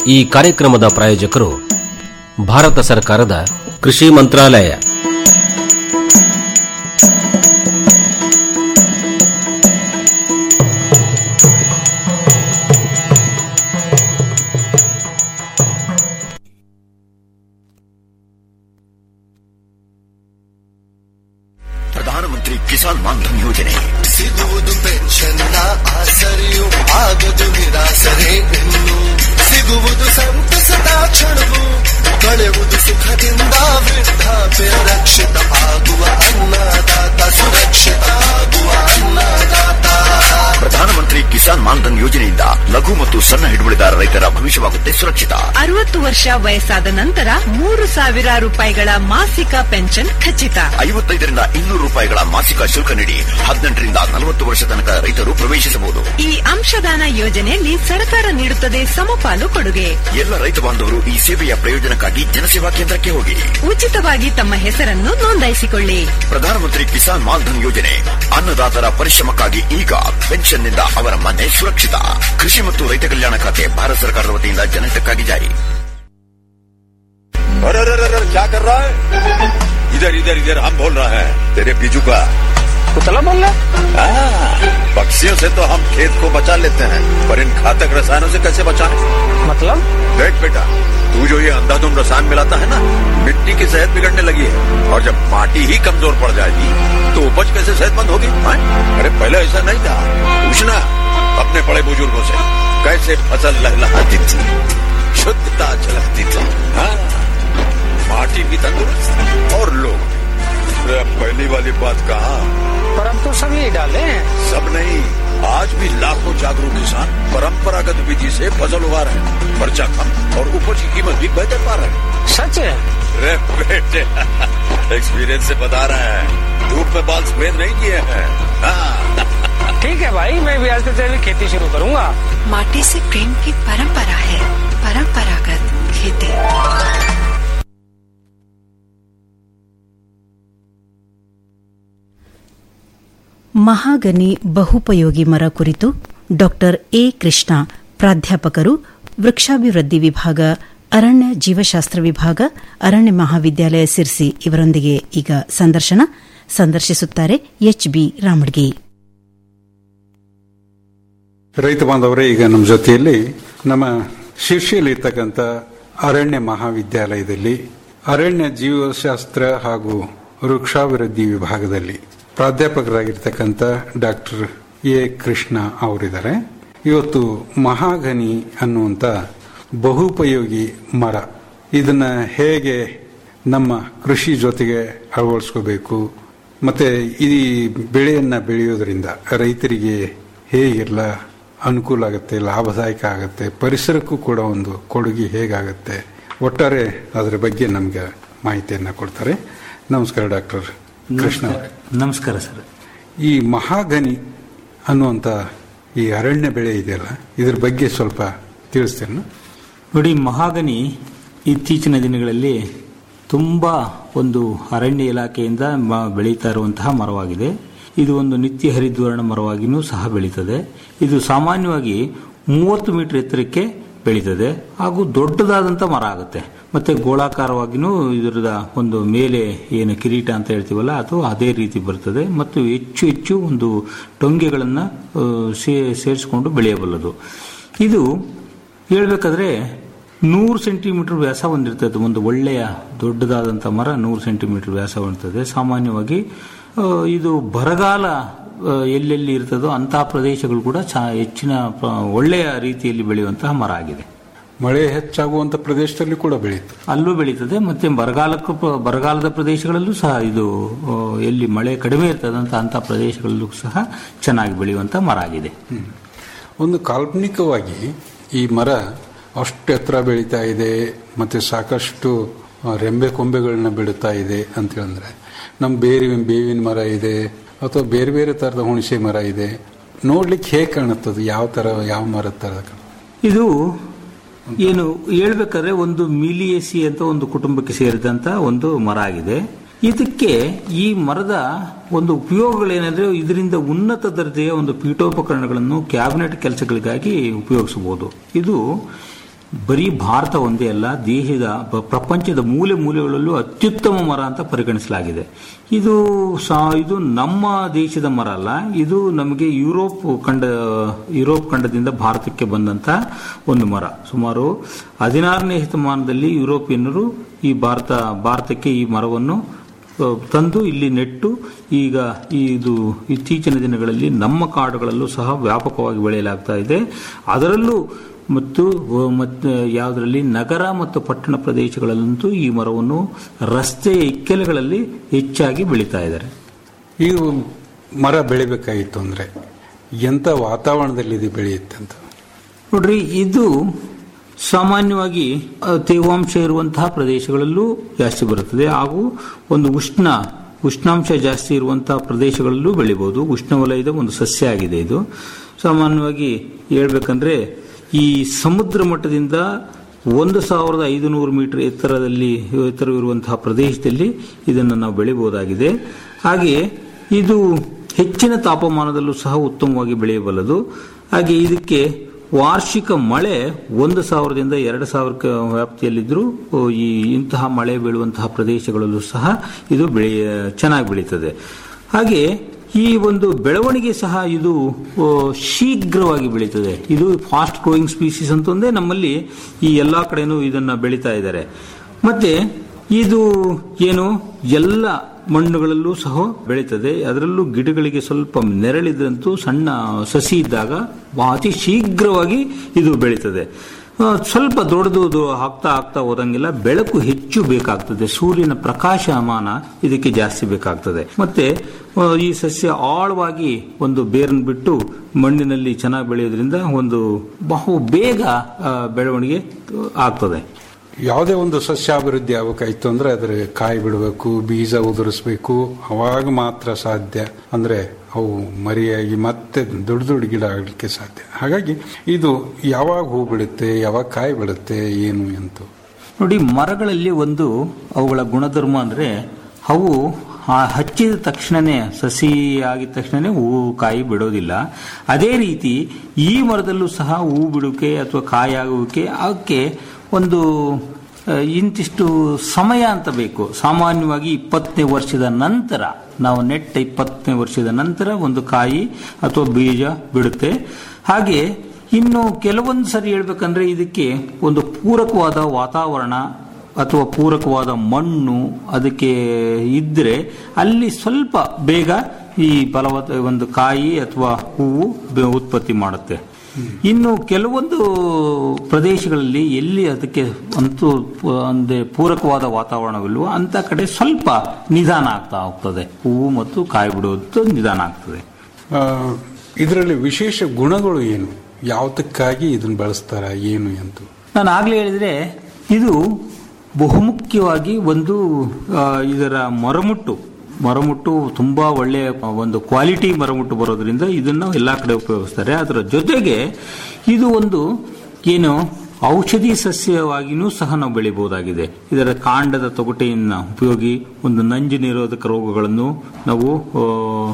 ಈ ಕಾರ್ಯಕ್ರಮದ ಪ್ರಾಯೋಜಕರು ಭಾರತ ಸರ್ಕಾರದ ಕೃಷಿ ಮಂತ್ರಾಲಯ ಪ್ರಧಾನಮಂತ್ರಿ ಕಿಸಾನ್ ಮಾನ್ಧನ್ ಯೋಜನೆ ಸಿಗುವುದು ಪೆನ್ಷನ್ನ ಆಸರೆಯು ಆಗದು ನಿರಾಸರೆ ಇನ್ನು ಸಿಗುವುದು ಸಂತಸದ ಕ್ಷಣವು ಕಳೆಯುವುದು ಸುಖದಿಂದ ವೃದ್ಧಾಪ್ಯ ರಕ್ಷಿತ ಆಗುವ ಅನ್ನದಾತ ಸುರಕ್ಷಿತ ಆಗುವ ಅನ್ನದಾತ ಪ್ರಧಾನಮಂತ್ರಿ ಕಿಸಾನ್ ಮಾನ್ಧನ್ ಯೋಜನೆಯಿಂದ ಲಘು ಮತ್ತು ಸಣ್ಣ ಹಿಡುವಳಿದಾರ ರೈತರ ಭವಿಷ್ಯವಾಗುತ್ತೆ ಸುರಕ್ಷಿತ ಅರವತ್ತು ವರ್ಷ ವಯಸ್ಸಾದ ನಂತರ ಮೂರು ಸಾವಿರ ರೂಪಾಯಿಗಳ ಮಾಸಿಕ ಪೆನ್ಷನ್ ಖಚಿತ ಐವತ್ತೈದರಿಂದ ಇನ್ನೂರು ರೂಪಾಯಿಗಳ ಮಾಸಿಕ ಶುಲ್ಕ ನೀಡಿ ಹದಿನೆಂಟರಿಂದ ನಲವತ್ತು ವರ್ಷ ತನಕ ರೈತರು ಪ್ರವೇಶಿಸಬಹುದು ಈ ಅಂಶದಾನ ಯೋಜನೆಯಲ್ಲಿ ಸರ್ಕಾರ ನೀಡುತ್ತದೆ ಸಮಪಾಲು ಕೊಡುಗೆ ಎಲ್ಲ ರೈತ ಬಾಂಧವರು ಈ ಸೇವೆಯ ಪ್ರಯೋಜನಕ್ಕಾಗಿ ಜನಸೇವಾ ಕೇಂದ್ರಕ್ಕೆ ಹೋಗಿ ಉಚಿತವಾಗಿ ತಮ್ಮ ಹೆಸರನ್ನು ನೋಂದಾಯಿಸಿಕೊಳ್ಳಿ ಪ್ರಧಾನಮಂತ್ರಿ ಕಿಸಾನ್ ಮಾನ್ಧನ್ ಯೋಜನೆ ಅನ್ನದಾತರ ಪರಿಶ್ರಮಕ್ಕಾಗಿ ಈಗ ಪೆನ್ಷನ್ನಿಂದ ಅವರ ಮನೆ ಸುರಕ್ಷಿತ ಕೃಷಿ ಮತ್ತು ರೈತ ಕಲ್ಯಾಣ ಖಾತೆ ಭಾರತ ಸರ್ಕಾರದ ವತಿಯಿಂದ ಜನಹಿತಕ್ಕಾಗಿ ಜಾರಿ अरे अरे अरे अरे, क्या कर रहा है इधर इधर इधर हम बोल रहे हैं तेरे बीजू का कुतला बोल रहा हाँ, पक्षियों से तो हम खेत को बचा लेते हैं पर इन घातक रसायनों से कैसे बचाएं मतलब देख बेटा तू जो ये अंधाधुंध रसायन मिलाता है ना मिट्टी की सेहत बिगड़ने लगी है और जब माटी ही कमजोर पड़ जाएगी तो उपज कैसे सेहतमंद होगी हाँ? अरे पहले ऐसा नहीं था पूछना अपने बड़े बुजुर्गों से कैसे फसल लहलहाती थी शुद्धता झलकती थी हाँ माटी भी तंदुरुस्त और लोग भी। अरे अब पहली वाली बात कहा पर हम तो सब यही डाले हैं सब नहीं आज भी लाखों जागरूक किसान परंपरागत विधि से फसल उगा रहे हैं खर्चा कम और उपज की कीमत भी बेहतर पा रहे हैं सच है अरे बेटे एक्सपीरियंस से बता रहे हैं धूप में बाल सफेद नहीं किए हैं हाँ ठीक है भाई मैं भी आज से तेरी खेती शुरू करूंगा माटी से प्रेम की परंपरा है परंपरागत खेती ಮಹಾಗನಿ ಬಹುಪಯೋಗಿ ಮರ ಕುರಿತು ಡಾಕ್ಟರ್ ಎ ಕೃಷ್ಣ ಪ್ರಾಧ್ಯಾಪಕರು ವೃಕ್ಷಾಭಿವೃದ್ಧಿ ವಿಭಾಗ ಅರಣ್ಯ ಜೀವಶಾಸ್ತ್ರ ವಿಭಾಗ ಅರಣ್ಯ ಮಹಾವಿದ್ಯಾಲಯ ಸಿರ್ಸಿ ಇವರೊಂದಿಗೆ ಈಗ ಸಂದರ್ಶನ ಸಂದರ್ಶಿಸುತ್ತಾರೆ ಎಚ್ ಬಿ ರಾಮಡ್ಗಿ ರೈತ ಬಾಂಧವರೇ ಈಗ ನಮ್ಮ ಜೊತೆಯಲ್ಲಿ ನಮ್ಮ ಶಿರ್ಷಿಯಲ್ಲಿ ಇರ್ತಕ್ಕಂಥ ಅರಣ್ಯ ಮಹಾವಿದ್ಯಾಲಯದಲ್ಲಿ ಅರಣ್ಯ ಜೀವಶಾಸ್ತ್ರ ಹಾಗೂ ವೃಕ್ಷಾಭಿವೃದ್ಧಿ ವಿಭಾಗದಲ್ಲಿ ಪ್ರಾಧ್ಯಾಪಕರಾಗಿರ್ತಕ್ಕಂಥ ಡಾಕ್ಟರ್ ಎ ಕೃಷ್ಣ ಅವರಿದ್ದಾರೆ ಇವತ್ತು ಮಹಾಗನಿ ಅನ್ನುವಂಥ ಬಹುಪಯೋಗಿ ಮರ ಇದನ್ನ ಹೇಗೆ ನಮ್ಮ ಕೃಷಿ ಜೊತೆಗೆ ಅಳವಡಿಸ್ಕೋಬೇಕು ಮತ್ತೆ ಈ ಬೆಳೆಯನ್ನ ಬೆಳೆಯೋದ್ರಿಂದ ರೈತರಿಗೆ ಹೇಗೆಲ್ಲ ಅನುಕೂಲ ಆಗುತ್ತೆ ಲಾಭದಾಯಕ ಆಗುತ್ತೆ ಪರಿಸರಕ್ಕೂ ಕೂಡ ಒಂದು ಕೊಡುಗೆ ಹೇಗಾಗುತ್ತೆ ಒಟ್ಟಾರೆ ಅದರ ಬಗ್ಗೆ ನಮ್ಗೆ ಮಾಹಿತಿಯನ್ನ ಕೊಡ್ತಾರೆ ನಮಸ್ಕಾರ ಡಾಕ್ಟರ್ ಕೃಷ್ಣ ಅವರೇ. ನಮಸ್ಕಾರ ಸರ್ ಈ ಮಹಾಗನಿ ಅನ್ನುವಂಥ ಈ ಅರಣ್ಯ ಬೆಳೆ ಇದೆಯಲ್ಲ ಇದ್ರ ಬಗ್ಗೆ ಸ್ವಲ್ಪ ತಿಳಿಸ್ತೇನೆ ನೋಡಿ ಮಹಾಗನಿ ಇತ್ತೀಚಿನ ದಿನಗಳಲ್ಲಿ ತುಂಬ ಒಂದು ಅರಣ್ಯ ಇಲಾಖೆಯಿಂದ ಮ- ಬೆಳೀತಾ ಇರುವಂತಹ ಮರವಾಗಿದೆ ಇದು ಒಂದು ನಿತ್ಯ ಹರಿದ್ವರ್ಣ ಮರವಾಗಿಯೂ ಸಹ ಬೆಳೀತದೆ ಇದು ಸಾಮಾನ್ಯವಾಗಿ ಮೂವತ್ತು ಮೀಟರ್ ಎತ್ತರಕ್ಕೆ ಬೆಳೀತದೆ ಹಾಗೂ ದೊಡ್ಡದಾದಂಥ ಮರ ಆಗುತ್ತೆ ಮತ್ತೆ ಗೋಳಾಕಾರವಾಗಿಯೂ ಇದರದ ಒಂದು ಮೇಲೆ ಏನು ಕಿರೀಟ ಅಂತ ಹೇಳ್ತೀವಲ್ಲ ಅದು ಅದೇ ರೀತಿ ಬರ್ತದೆ ಮತ್ತು ಹೆಚ್ಚು ಹೆಚ್ಚು ಒಂದು ಟೊಂಗೆಗಳನ್ನು ಸೇರಿಸಿಕೊಂಡು ಬೆಳೆಯಬಲ್ಲದು ಇದು ಹೇಳ್ಬೇಕಾದ್ರೆ ನೂರು ಸೆಂಟಿಮೀಟರ್ ವ್ಯಾಸ ಹೊಂದಿರ್ತದೆ ಒಂದು ಒಳ್ಳೆಯ ದೊಡ್ಡದಾದಂಥ ಮರ ನೂರು ಸೆಂಟಿಮೀಟರ್ ವ್ಯಾಸ ಹೊಂದಿರ್ತದೆ ಸಾಮಾನ್ಯವಾಗಿ ಆ, ಇದು ಬರಗಾಲ ಆ, ಎಲ್ಲೆಲ್ಲಿ ಇರ್ತದೋ ಅಂತಹ ಪ್ರದೇಶಗಳು ಕೂಡ ಚಾ ಹೆಚ್ಚಿನ ಪ್ರ- ಒಳ್ಳೆಯ ರೀತಿಯಲ್ಲಿ ಬೆಳೆಯುವಂತಹ ಮರ ಆಗಿದೆ ಮಳೆ ಹೆಚ್ಚಾಗುವಂತ ಪ್ರದೇಶದಲ್ಲಿ ಕೂಡ ಬೆಳೀತು ಅಲ್ಲೂ ಬೆಳೀತದೆ ಮತ್ತೆ ಬರಗಾಲಕ್ಕೂ ಪ್ರ- ಬರಗಾಲದ ಪ್ರದೇಶಗಳಲ್ಲೂ ಸಹ ಇದು ಆ, ಎಲ್ಲಿ ಮಳೆ ಕಡಿಮೆ ಇರ್ತದಂತ ಅಂತಹ ಪ್ರದೇಶಗಳಲ್ಲೂ ಸಹ ಚೆನ್ನಾಗಿ ಬೆಳೆಯುವಂತಹ ಮರ ಆಗಿದೆ ಒಂದು ಕಾಲ್ಪನಿಕವಾಗಿ ಈ ಮರ ಅಷ್ಟು ಎತ್ತರ ಬೆಳೀತಾ ಇದೆ ಮತ್ತೆ ಸಾಕಷ್ಟು ಆ, ರೆಂಬೆ ಕೊಂಬೆಗಳನ್ನ ಬಿಡುತ್ತಾ ಇದೆ ಅಂತ ಹೇಳಿದ್ರೆ ನಮ್ಮ ಬೇರೆ ಬೇವಿನ ಮರ ಇದೆ ಅಥವಾ ಬೇರೆ ಬೇರೆ ತರದ ಹುಣಸೆ ಮರ ಇದೆ ನೋಡ್ಲಿಕ್ಕೆ ಹೇಗೆ ಕಾಣುತ್ತದೆ ಯಾವ ತರ ಯಾವ ಮರದ ತರ ಕಾಣುತ್ತೆ? ಇದು ಏನು ಹೇಳ್ಬೇಕಾದ್ರೆ ಒಂದು ಮಿಲಿಯೇಸಿ ಅಂತ ಒಂದು ಕುಟುಂಬಕ್ಕೆ ಸೇರಿದಂತ ಒಂದು ಮರ ಆಗಿದೆ ಇದಕ್ಕೆ ಈ ಮರದ ಒಂದು ಉಪಯೋಗಗಳೇನೆಂದ್ರೆ ಇದರಿಂದ ಉನ್ನತ ದರ್ಜೆಯ ಒಂದು ಪೀಠೋಪಕರಣಗಳನ್ನು ಕ್ಯಾಬಿನೆಟ್ ಕೆಲಸಗಳಿಗಾಗಿ ಉಪಯೋಗಿಸಬಹುದು ಇದು ಬರೀ ಭಾರತ ಒಂದೇ ಅಲ್ಲ ದೇಶದ ಬ- ಪ್ರಪಂಚದ ಮೂಲೆ ಮೂಲೆಗಳಲ್ಲೂ ಅತ್ಯುತ್ತಮ ಮರ ಅಂತ ಪರಿಗಣಿಸಲಾಗಿದೆ ಇದು ಸಾ ಇದು ನಮ್ಮ ದೇಶದ ಮರ ಅಲ್ಲ ಇದು ನಮಗೆ ಯುರೋಪ್ ಖಂಡ ಯುರೋಪ್ ಖಂಡದಿಂದ ಭಾರತಕ್ಕೆ ಬಂದಂತ ಒಂದು ಮರ ಸುಮಾರು ಹದಿನಾರನೇ ಶತಮಾನದಲ್ಲಿ ಯುರೋಪಿಯನ್ನರು ಈ ಭಾರತ ಭಾರತಕ್ಕೆ ಈ ಮರವನ್ನು ಆ, ತಂದು ಇಲ್ಲಿ ನೆಟ್ಟು ಈಗ ಇದು ಇತ್ತೀಚಿನ ದಿನಗಳಲ್ಲಿ ನಮ್ಮ ಕಾಡುಗಳಲ್ಲೂ ಸಹ ವ್ಯಾಪಕವಾಗಿ ಬೆಳೆಯಲಾಗ್ತಾ ಇದೆ ಅದರಲ್ಲೂ ಮತ್ತು ಆ, ಮತ್ತು ಯಾವುದರಲ್ಲಿ ನಗರ ಮತ್ತು ಪಟ್ಟಣ ಪ್ರದೇಶಗಳಲ್ಲಂತೂ ಈ ಮರವನ್ನು ರಸ್ತೆಯ ಇಕ್ಕೆಲೆಗಳಲ್ಲಿ ಹೆಚ್ಚಾಗಿ ಬೆಳೀತಾ ಇದ್ದಾರೆ ಇದು ಮರ ಬೆಳಿಬೇಕಾಗಿತ್ತು ಅಂದ್ರೆ ಎಂತ ವಾತಾವರಣದಲ್ಲಿ ಇದು ಬೆಳೆಯುತ್ತೆ ಅಂತ ನೋಡ್ರಿ ಇದು ಸಾಮಾನ್ಯವಾಗಿ ಆ, ತೇವಾಂಶ ಇರುವಂತಹ ಪ್ರದೇಶಗಳಲ್ಲೂ ಜಾಸ್ತಿ ಬರುತ್ತದೆ ಹಾಗೂ ಒಂದು ಉಷ್ಣ ಉಷ್ಣಾಂಶ ಜಾಸ್ತಿ ಇರುವಂತಹ ಪ್ರದೇಶಗಳಲ್ಲೂ ಬೆಳಿಬಹುದು ಉಷ್ಣವಲಯದ ಒಂದು ಸಸ್ಯ ಆಗಿದೆ ಇದು ಸಾಮಾನ್ಯವಾಗಿ ಹೇಳ್ಬೇಕಂದ್ರೆ ಈ ಸಮುದ್ರ ಮಟ್ಟದಿಂದ ಒಂದು ಸಾವಿರದ ಐದುನೂರು ಮೀಟರ್ ಎತ್ತರದಲ್ಲಿ ಎತ್ತರವಿರುವಂತಹ ಪ್ರದೇಶದಲ್ಲಿ ಇದನ್ನು ನಾವು ಬೆಳಿಬಹುದಾಗಿದೆ ಹಾಗೆಯೇ ಇದು ಹೆಚ್ಚಿನ ತಾಪಮಾನದಲ್ಲೂ ಸಹ ಉತ್ತಮವಾಗಿ ಬೆಳೆಯಬಲ್ಲದು ಹಾಗೆ ಇದಕ್ಕೆ ವಾರ್ಷಿಕ ಮಳೆ ಒಂದು ಸಾವಿರದಿಂದ ಎರಡು ಸಾವಿರ ವ್ಯಾಪ್ತಿಯಲ್ಲಿದ್ದರೂ ಓ, ಈ ಇಂತಹ ಮಳೆ ಬೀಳುವಂತಹ ಪ್ರದೇಶಗಳಲ್ಲೂ ಸಹ ಇದು ಬೆಳೆಯ ಚೆನ್ನಾಗಿ ಬೆಳೀತದೆ ಹಾಗೆ ಈ ಒಂದು ಬೆಳವಣಿಗೆ ಸಹ ಇದು ಓ, ಶೀಘ್ರವಾಗಿ ಬೆಳೀತದೆ ಇದು ಫಾಸ್ಟ್ ಗ್ರೋಯಿಂಗ್ ಸ್ಪೀಸೀಸ್ ಅಂತಂದೇ ನಮ್ಮಲ್ಲಿ ಈ ಎಲ್ಲಾ ಕಡೆನೂ ಇದನ್ನ ಬೆಳೀತಾ ಇದ್ದಾರೆ ಮತ್ತೆ ಇದು ಏನು ಎಲ್ಲ ಮಣ್ಣುಗಳಲ್ಲೂ ಸಹ ಬೆಳೀತದೆ ಅದರಲ್ಲೂ ಗಿಡಗಳಿಗೆ ಸ್ವಲ್ಪ ನೆರಳಿದಂತೂ ಸಣ್ಣ ಸಸಿ ಇದ್ದಾಗ ಅತಿ ಶೀಘ್ರವಾಗಿ ಇದು ಬೆಳೀತದೆ ಆ, ಸ್ವಲ್ಪ ದೊಡ್ಡದು ಆಗ್ತಾ ಆಗ್ತಾ ಹೋದಂಗೆಲ್ಲ ಬೆಳಕು ಹೆಚ್ಚು ಬೇಕಾಗ್ತದೆ ಸೂರ್ಯನ ಪ್ರಕಾಶಮಾನ ಇದಕ್ಕೆ ಜಾಸ್ತಿ ಬೇಕಾಗ್ತದೆ ಮತ್ತೆ ಆ, ಈ ಸಸ್ಯ ಆಳವಾಗಿ ಒಂದು ಬೇರನ್ನು ಬಿಟ್ಟು ಮಣ್ಣಿನಲ್ಲಿ ಚೆನ್ನಾಗಿ ಬೆಳೆಯೋದ್ರಿಂದ ಒಂದು ಬಹು ಬೇಗ ಆ, ಬೆಳವಣಿಗೆ ಆಗ್ತದೆ ಯಾವುದೇ ಒಂದು ಸಸ್ಯಾಭಿವೃದ್ಧಿ ಆಗಬೇಕಾಯ್ತು ಅಂದ್ರೆ ಅದರ ಕಾಯಿ ಬಿಡಬೇಕು ಬೀಜ ಉದುರಿಸ್ಬೇಕು ಅವಾಗ ಮಾತ್ರ ಸಾಧ್ಯ ಅಂದ್ರೆ ಅವು ಮರಿಯಾಗಿ ಮತ್ತೆ ದೊಡ್ಡ ದೊಡ್ಡ ಗಿಡ ಆಗಲಿಕ್ಕೆ ಸಾಧ್ಯ ಹಾಗಾಗಿ ಇದು ಯಾವಾಗ ಹೂ ಬಿಡುತ್ತೆ ಯಾವಾಗ ಕಾಯಿ ಬಿಡುತ್ತೆ ಏನು ಅಂತ ನೋಡಿ ಮರಗಳಲ್ಲಿ ಒಂದು ಅವುಗಳ ಗುಣಧರ್ಮ ಅಂದ್ರೆ ಅವು ಆ ಹಚ್ಚಿದ ತಕ್ಷಣನೇ ಸಸಿ ಆಗಿದ ತಕ್ಷಣನೇ ಹೂವು ಕಾಯಿ ಬಿಡೋದಿಲ್ಲ ಅದೇ ರೀತಿ ಈ ಮರದಲ್ಲೂ ಸಹ ಹೂ ಬಿಡುವಿಕೆ ಅಥವಾ ಕಾಯಿ ಆಗುವಿಕೆ ಅವಕ್ಕೆ ಒಂದು ಆ, ಇಂತಿಷ್ಟು ಸಮಯ ಅಂತ ಬೇಕು ಸಾಮಾನ್ಯವಾಗಿ ಇಪ್ಪತ್ತನೇ ವರ್ಷದ ನಂತರ ನಾವು ನೆಟ್ಟ ಇಪ್ಪತ್ತನೇ ವರ್ಷದ ನಂತರ ಒಂದು ಕಾಯಿ ಅಥವಾ ಬೀಜ ಬಿಡುತ್ತೆ ಹಾಗೆ ಇನ್ನು ಕೆಲವೊಂದು ಸರಿ ಹೇಳ್ಬೇಕಂದ್ರೆ ಇದಕ್ಕೆ ಒಂದು ಪೂರಕವಾದ ವಾತಾವರಣ ಅಥವಾ ಪೂರಕವಾದ ಮಣ್ಣು ಅದಕ್ಕೆ ಇದ್ರೆ ಅಲ್ಲಿ ಸ್ವಲ್ಪ ಬೇಗ ಈ ಫಲವತ್ತ ಒಂದು ಕಾಯಿ ಅಥವಾ ಹೂವು ಬೆ- ಉತ್ಪತ್ತಿ ಮಾಡುತ್ತೆ ಇನ್ನು ಕೆಲವೊಂದು ಪ್ರದೇಶಗಳಲ್ಲಿ ಎಲ್ಲಿ ಅದಕ್ಕೆ ಅಂತೂ ಪ- ಅಂದ್ರೆ ಪೂರಕವಾದ ವಾತಾವರಣವಿಲ್ವೋ ಅಂತ ಕಡೆ ಸ್ವಲ್ಪ ನಿಧಾನ ಆಗ್ತಾ ಹೋಗ್ತದೆ ಹೂವು ಮತ್ತು ಕಾಯಿ ಬಿಡುವುದು ನಿಧಾನ ಆಗ್ತದೆ ಇದರಲ್ಲಿ ವಿಶೇಷ ಗುಣಗಳು ಏನು ಯಾವತಕ್ಕಾಗಿ ಇದನ್ನ ಬಳಸ್ತಾರ ಏನು ಅಂತ ನಾನು ಆಗ್ಲೇ ಹೇಳಿದ್ರೆ ಇದು ಬಹುಮುಖ್ಯವಾಗಿ ಒಂದು ಆ, ಇದರ ಮರಮುಟ್ಟು ಮರಮುಟ್ಟು ತುಂಬಾ ಒಳ್ಳೆಯ ಒಂದು ಕ್ವಾಲಿಟಿ ಮರಮುಟ್ಟು ಬರೋದ್ರಿಂದ ಇದನ್ನು ಎಲ್ಲಾ ಕಡೆ ಉಪಯೋಗಿಸ್ತಾರೆ ಅದರ ಜೊತೆಗೆ ಇದು ಒಂದು ಏನು ಔಷಧಿ ಸಸ್ಯವಾಗಿನೂ ಸಹ ನಾವು ಬೆಳಿಬಹುದಾಗಿದೆ ಇದರ ಕಾಂಡದ ತೊಗಟೆಯನ್ನ ಉಪಯೋಗಿ ಒಂದು ನಂಜು ನಿರೋಧಕ ರೋಗಗಳನ್ನು ನಾವು ಆ,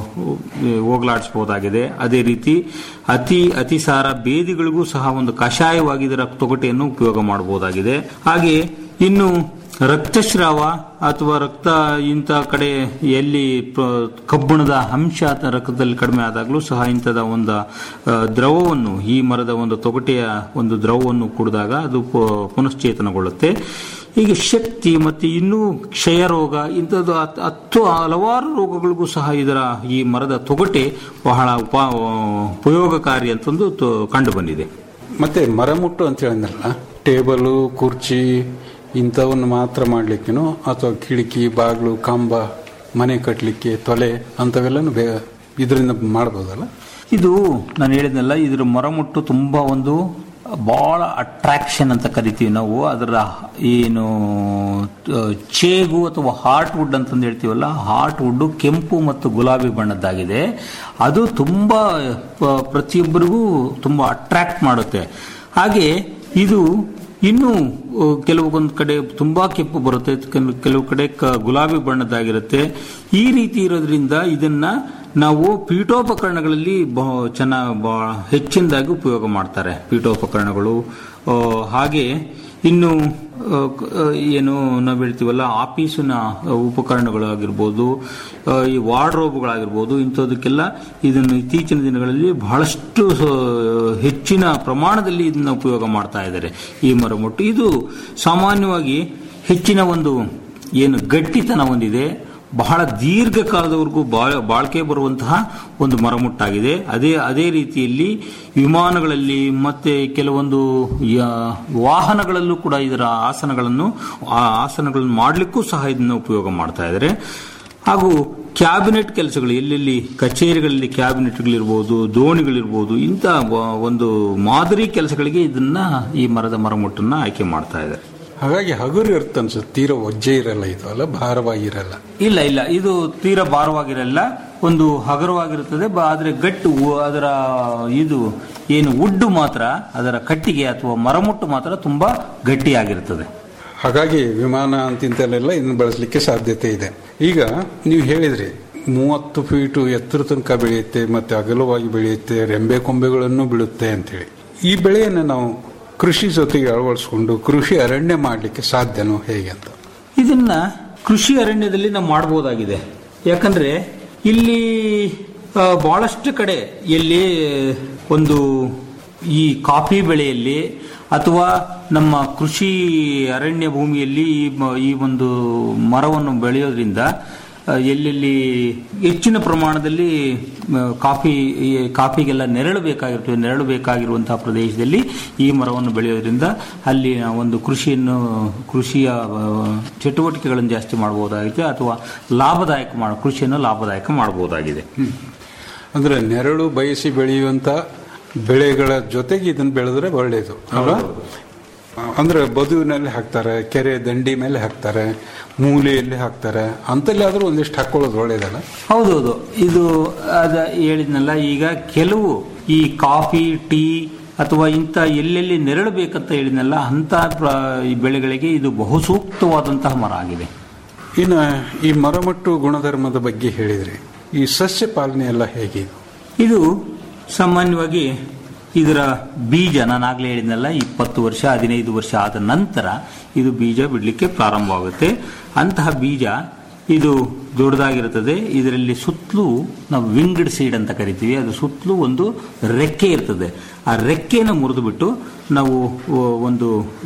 ಹೋಗಲಾಡಿಸಬಹುದಾಗಿದೆ ಅದೇ ರೀತಿ ಅತಿ ಅತಿಸಾರ ಬೇದಿಗಳಿಗೂ ಸಹ ಒಂದು ಕಷಾಯವಾಗಿ ಇದರ ತೊಗಟೆಯನ್ನು ಉಪಯೋಗ ಮಾಡಬಹುದಾಗಿದೆ ಹಾಗೆ ಇನ್ನು ರಕ್ತಸ್ರಾವ ಅಥವಾ ರಕ್ತ ಇಂಥ ಕಡೆ ಎಲ್ಲಿ ಪ್ರ- ಕಬ್ಬಿಣದ ಅಂಶ ಅಥವಾ ರಕ್ತದಲ್ಲಿ ಕಡಿಮೆ ಆದಾಗಲೂ ಸಹ ಇಂಥದ ಒಂದು ಆ, ದ್ರವವನ್ನು ಈ ಮರದ ಒಂದು ತೊಗಟೆಯ ಒಂದು ದ್ರವವನ್ನು ಕುಡಿದಾಗ ಅದು ಪ- ಪುನಶ್ಚೇತನಗೊಳ್ಳುತ್ತೆ ಹೀಗೆ ಶಕ್ತಿ ಮತ್ತೆ ಇನ್ನೂ ಕ್ಷಯ ರೋಗ ಇಂಥದ್ದು ಹತ್- ಹತ್ತು ಹಲವಾರು ರೋಗಗಳಿಗೂ ಸಹ ಇದರ ಈ ಮರದ ತೊಗಟೆ ಬಹಳ ಉಪ ಉಪಯೋಗಕಾರಿ ಅಂತಂದು ತೋ- ಕಂಡು ಬಂದಿದೆ ಮತ್ತೆ ಮರಮುಟ್ಟು ಅಂತ ಹೇಳಿದ್ನಲ್ಲ ಟೇಬಲು ಕುರ್ಚಿ ಇಂಥವನ್ನು ಮಾತ್ರ ಮಾಡ್ಲಿಕ್ಕೇನೋ ಅಥವಾ ಕಿಟಕಿ ಬಾಗಿಲು ಕಂಬ ಮನೆ ಕಟ್ಟಲಿಕ್ಕೆ ತೊಲೆ ಅಂಥವೆಲ್ಲನೂ ಬೇ ಇದರಿಂದ ಮಾಡ್ಬೋದಲ್ಲ ಇದು ನಾನು ಹೇಳಿದ್ನಲ್ಲ ಇದ್ರ ಮರಮುಟ್ಟು ತುಂಬಾ ಒಂದು ಬಹಳ ಅಟ್ರಾಕ್ಷನ್ ಅಂತ ಕರಿತೀವಿ ನಾವು ಅದರ ಏನು ಆ, ಚೇಗು ಅಥವಾ ಹಾರ್ಟ್ ವುಡ್ ಅಂತಂದು ಹೇಳ್ತೀವಲ್ಲ ಹಾರ್ಟ್ ವುಡ್ ಕೆಂಪು ಮತ್ತು ಗುಲಾಬಿ ಬಣ್ಣದ್ದಾಗಿದೆ ಅದು ತುಂಬಾ ಆ, ಪ್ರತಿಯೊಬ್ಬರಿಗೂ ತುಂಬಾ ಅಟ್ರಾಕ್ಟ್ ಮಾಡುತ್ತೆ ಹಾಗೆ ಇದು ಇನ್ನು ಆ, ಕೆಲವೊಂದು ಕಡೆ ತುಂಬಾ ಕೆಂಪು ಬರುತ್ತೆ ಕೆಲ- ಕೆಲವು ಕಡೆ ಕ- ಗುಲಾಬಿ ಬಣ್ಣದ್ದಾಗಿರುತ್ತೆ ಈ ರೀತಿ ಇರೋದ್ರಿಂದ ಇದನ್ನ ನಾವು ಪೀಠೋಪಕರಣಗಳಲ್ಲಿ ಬಹು ಚೆನ್ನಾಗಿ ಬ- ಹೆಚ್ಚಿನದಾಗಿ ಉಪಯೋಗ ಮಾಡ್ತಾರೆ ಪೀಠೋಪಕರಣಗಳು ಆ, ಹಾಗೆ ಇನ್ನು ಆ, ಕ- ಆ, ಏನು ನಾವು ಹೇಳ್ತೀವಲ್ಲ ಆಫೀಸಿನ ಉಪಕರಣಗಳಾಗಿರ್ಬೋದು ಆ, ಈ ವಾರ್ಡ್ರೋಬ್ಗಳಾಗಿರ್ಬೋದು ಇಂಥದಕ್ಕೆಲ್ಲ ಇದನ್ನು ಇತ್ತೀಚಿನ ದಿನಗಳಲ್ಲಿ ಬಹಳಷ್ಟು ಆ, ಹೆಚ್ಚಿನ ಪ್ರಮಾಣದಲ್ಲಿ ಇದನ್ನ ಉಪಯೋಗ ಮಾಡ್ತಾ ಇದ್ದಾರೆ ಈ ಮರಮುಟ್ಟು ಇದು ಸಾಮಾನ್ಯವಾಗಿ ಹೆಚ್ಚಿನ ಒಂದು ಏನು ಗಟ್ಟಿತನ ಹೊಂದಿದೆ ಬಹಳ ದೀರ್ಘಕಾಲದವರೆಗೂ ಬಾ- ಬಾಳ್ಕೆ ಬರುವಂತಹ ಒಂದು ಮರಮುಟ್ಟಾಗಿದೆ ಅದೇ ಅದೇ ರೀತಿಯಲ್ಲಿ ವಿಮಾನಗಳಲ್ಲಿ ಮತ್ತೆ ಕೆಲವೊಂದು ಯ- ವಾಹನಗಳಲ್ಲೂ ಕೂಡ ಇದರ ಆಸನಗಳನ್ನು ಆ ಆಸನಗಳನ್ನು ಮಾಡಲಿಕ್ಕೂ ಸಹ ಇದನ್ನು ಉಪಯೋಗ ಮಾಡ್ತಾ ಇದ್ದಾರೆ ಹಾಗೂ ಕ್ಯಾಬಿನೆಟ್ ಕೆಲಸಗಳು ಎಲ್ಲೆಲ್ಲಿ ಕಚೇರಿಗಳಲ್ಲಿ ಕ್ಯಾಬಿನೆಟ್ಗಳಿರ್ಬೋದು ದೋಣಿಗಳಿರ್ಬೋದು ಇಂಥ ವ- ಒಂದು ಮಾದರಿ ಕೆಲಸಗಳಿಗೆ ಇದನ್ನ ಈ ಮರದ ಮರಮುಟ್ಟನ್ನ ಆಯ್ಕೆ ಮಾಡ್ತಾ ಇದ್ದಾರೆ ಹಾಗಾಗಿ ಹಗುರು ಇರುತ್ತೆ ಅನ್ಸುತ್ತೆ ತೀರಾ ಒಜ್ಜೆ ಇರಲ್ಲ ಇದು ಅಲ್ಲ ಭಾರವಾಗಿರಲ್ಲ ಇಲ್ಲ ಇಲ್ಲ ಇದು ತೀರಾ ಭಾರವಾಗಿರಲ್ಲ ಒಂದು ಹಗರವಾಗಿರುತ್ತದೆ ಬ- ಆದ್ರೆ ಗಟ್ಟು ಉ- ಅದರ ಇದು ಏನು ಉಡ್ಡು ಮಾತ್ರ ಅದರ ಕಟ್ಟಿಗೆ ಅಥವಾ ಮರಮುಟ್ಟು ಮಾತ್ರ ತುಂಬಾ ಗಟ್ಟಿಯಾಗಿರುತ್ತದೆ ಹಾಗಾಗಿ ವಿಮಾನ ಅಂತಿಂತಲ್ಲೆಲ್ಲ ಇದನ್ನು ಬಳಸಲಿಕ್ಕೆ ಸಾಧ್ಯತೆ ಇದೆ ಈಗ ನೀವು ಹೇಳಿದ್ರಿ ಮೂವತ್ತು ಫೀಟು ಎತ್ತರ ತನಕ ಬೆಳೆಯುತ್ತೆ ಮತ್ತೆ ಅಗಲವಾಗಿ ಬೆಳೆಯುತ್ತೆ ರೆಂಬೆ ಕೊಂಬೆಗಳನ್ನು ಬಿಡುತ್ತೆ ಅಂತೇಳಿ ಈ ಬೆಳೆಯನ್ನು ನಾವು ಕೃಷಿ ಜೊತೆಗೆ ಅಳವಡಿಸ್ಕೊಂಡು ಕೃಷಿ ಅರಣ್ಯ ಮಾಡಲಿಕ್ಕೆ ಸಾಧ್ಯನೋ ಹೇಗೆ ಅಂತ ಇದನ್ನ ಕೃಷಿ ಅರಣ್ಯದಲ್ಲಿ ನಾವು ಮಾಡಬಹುದಾಗಿದೆ ಯಾಕಂದ್ರೆ ಇಲ್ಲಿ ಆ, ಬಹಳಷ್ಟು ಕಡೆ ಎಲ್ಲಿ ಒಂದು ಈ ಕಾಫಿ ಬೆಳೆಯಲ್ಲಿ ಅಥವಾ ನಮ್ಮ ಕೃಷಿ ಅರಣ್ಯ ಭೂಮಿಯಲ್ಲಿ ಈ ಮ- ಈ ಒಂದು ಮರವನ್ನು ಬೆಳೆಯೋದ್ರಿಂದ ಆ, ಎಲ್ಲೆಲ್ಲಿ ಹೆಚ್ಚಿನ ಪ್ರಮಾಣದಲ್ಲಿ ಮ, ಕಾಫಿ ಈ ಕಾಫಿಗೆಲ್ಲ ನೆರಳು ಬೇಕಾಗಿರ್ತದೆ ನೆರಳು ಬೇಕಾಗಿರುವಂತಹ ಪ್ರದೇಶದಲ್ಲಿ ಈ ಮರವನ್ನು ಬೆಳೆಯೋದ್ರಿಂದ ಅಲ್ಲಿ ಒಂದು ಕೃಷಿಯನ್ನು ಕೃಷಿಯ ಆ, ಚಟುವಟಿಕೆಗಳನ್ನು ಜಾಸ್ತಿ ಮಾಡಬಹುದಾಗಿದೆ ಅಥವಾ ಲಾಭದಾಯಕ ಮಾಡ ಕೃಷಿಯನ್ನು ಲಾಭದಾಯಕ ಮಾಡಬಹುದಾಗಿದೆ ಅಂದ್ರೆ ನೆರಳು ಬಯಸಿ ಬೆಳೆಯುವಂತ ಬೆಳೆಗಳ ಜೊತೆಗೆ ಇದನ್ನು ಬೆಳೆದ್ರೆ ಒಳ್ಳೆಯದು ಅಲ್ವಾ ಅಂದ್ರೆ ಬದುವಿನಲ್ಲಿ ಹಾಕ್ತಾರೆ ಕೆರೆ ದಂಡಿ ಮೇಲೆ ಹಾಕ್ತಾರೆ ಮೂಲೆಯಲ್ಲಿ ಹಾಕ್ತಾರೆ ಅಂತಲ್ಲಿ ಆದ್ರೂ ಒಂದಿಷ್ಟು ಹಾಕೊಳ್ಳೋದು ಒಳ್ಳೇದಲ್ಲ ಹೌದೌದು ಇದು ಅದ ಹೇಳಿದ್ನಲ್ಲ ಈಗ ಕೆಲವು ಈ ಕಾಫಿ ಟೀ ಅಥವಾ ಇಂಥ ಎಲ್ಲೆಲ್ಲಿ ನೆರಳು ಬೇಕಂತ ಹೇಳಿದ್ನಲ್ಲ ಅಂತ ಪ್ರ- ಈ ಬೆಳೆಗಳಿಗೆ ಇದು ಬಹು ಸೂಕ್ತವಾದಂತಹ ಮರ ಆಗಿದೆ ಇನ್ನು ಈ ಮರಮಟ್ಟು ಗುಣಧರ್ಮದ ಬಗ್ಗೆ ಹೇಳಿದ್ರಿ ಈ ಸಸ್ಯ ಪಾಲನೆ ಎಲ್ಲ ಹೇಗೆ ಇದು ಸಾಮಾನ್ಯವಾಗಿ ಇದರ ಬೀಜ ನಾನು ಆಗ್ಲೇ ಹೇಳಿದ್ನಲ್ಲ ಇಪ್ಪತ್ತು ವರ್ಷ ಹದಿನೈದು ವರ್ಷ ಆದ ನಂತರ ಇದು ಬೀಜ ಬಿಡಲಿಕ್ಕೆ ಪ್ರಾರಂಭವಾಗುತ್ತೆ ಅಂತಹ ಬೀಜ ಇದು ದೊಡ್ಡದಾಗಿರುತ್ತದೆ ಇದರಲ್ಲಿ ಸುತ್ತಲೂ ನಾವು ವಿಂಗಡ್ ಸೀಡ್ ಅಂತ ಕರಿತೀವಿ ಅದು ಸುತ್ತಲೂ ಒಂದು ರೆಕ್ಕೆ ಇರ್ತದೆ ಆ ರೆಕ್ಕೆನ ಮುರಿದು ಬಿಟ್ಟು ನಾವು ಆ, ಒಂದು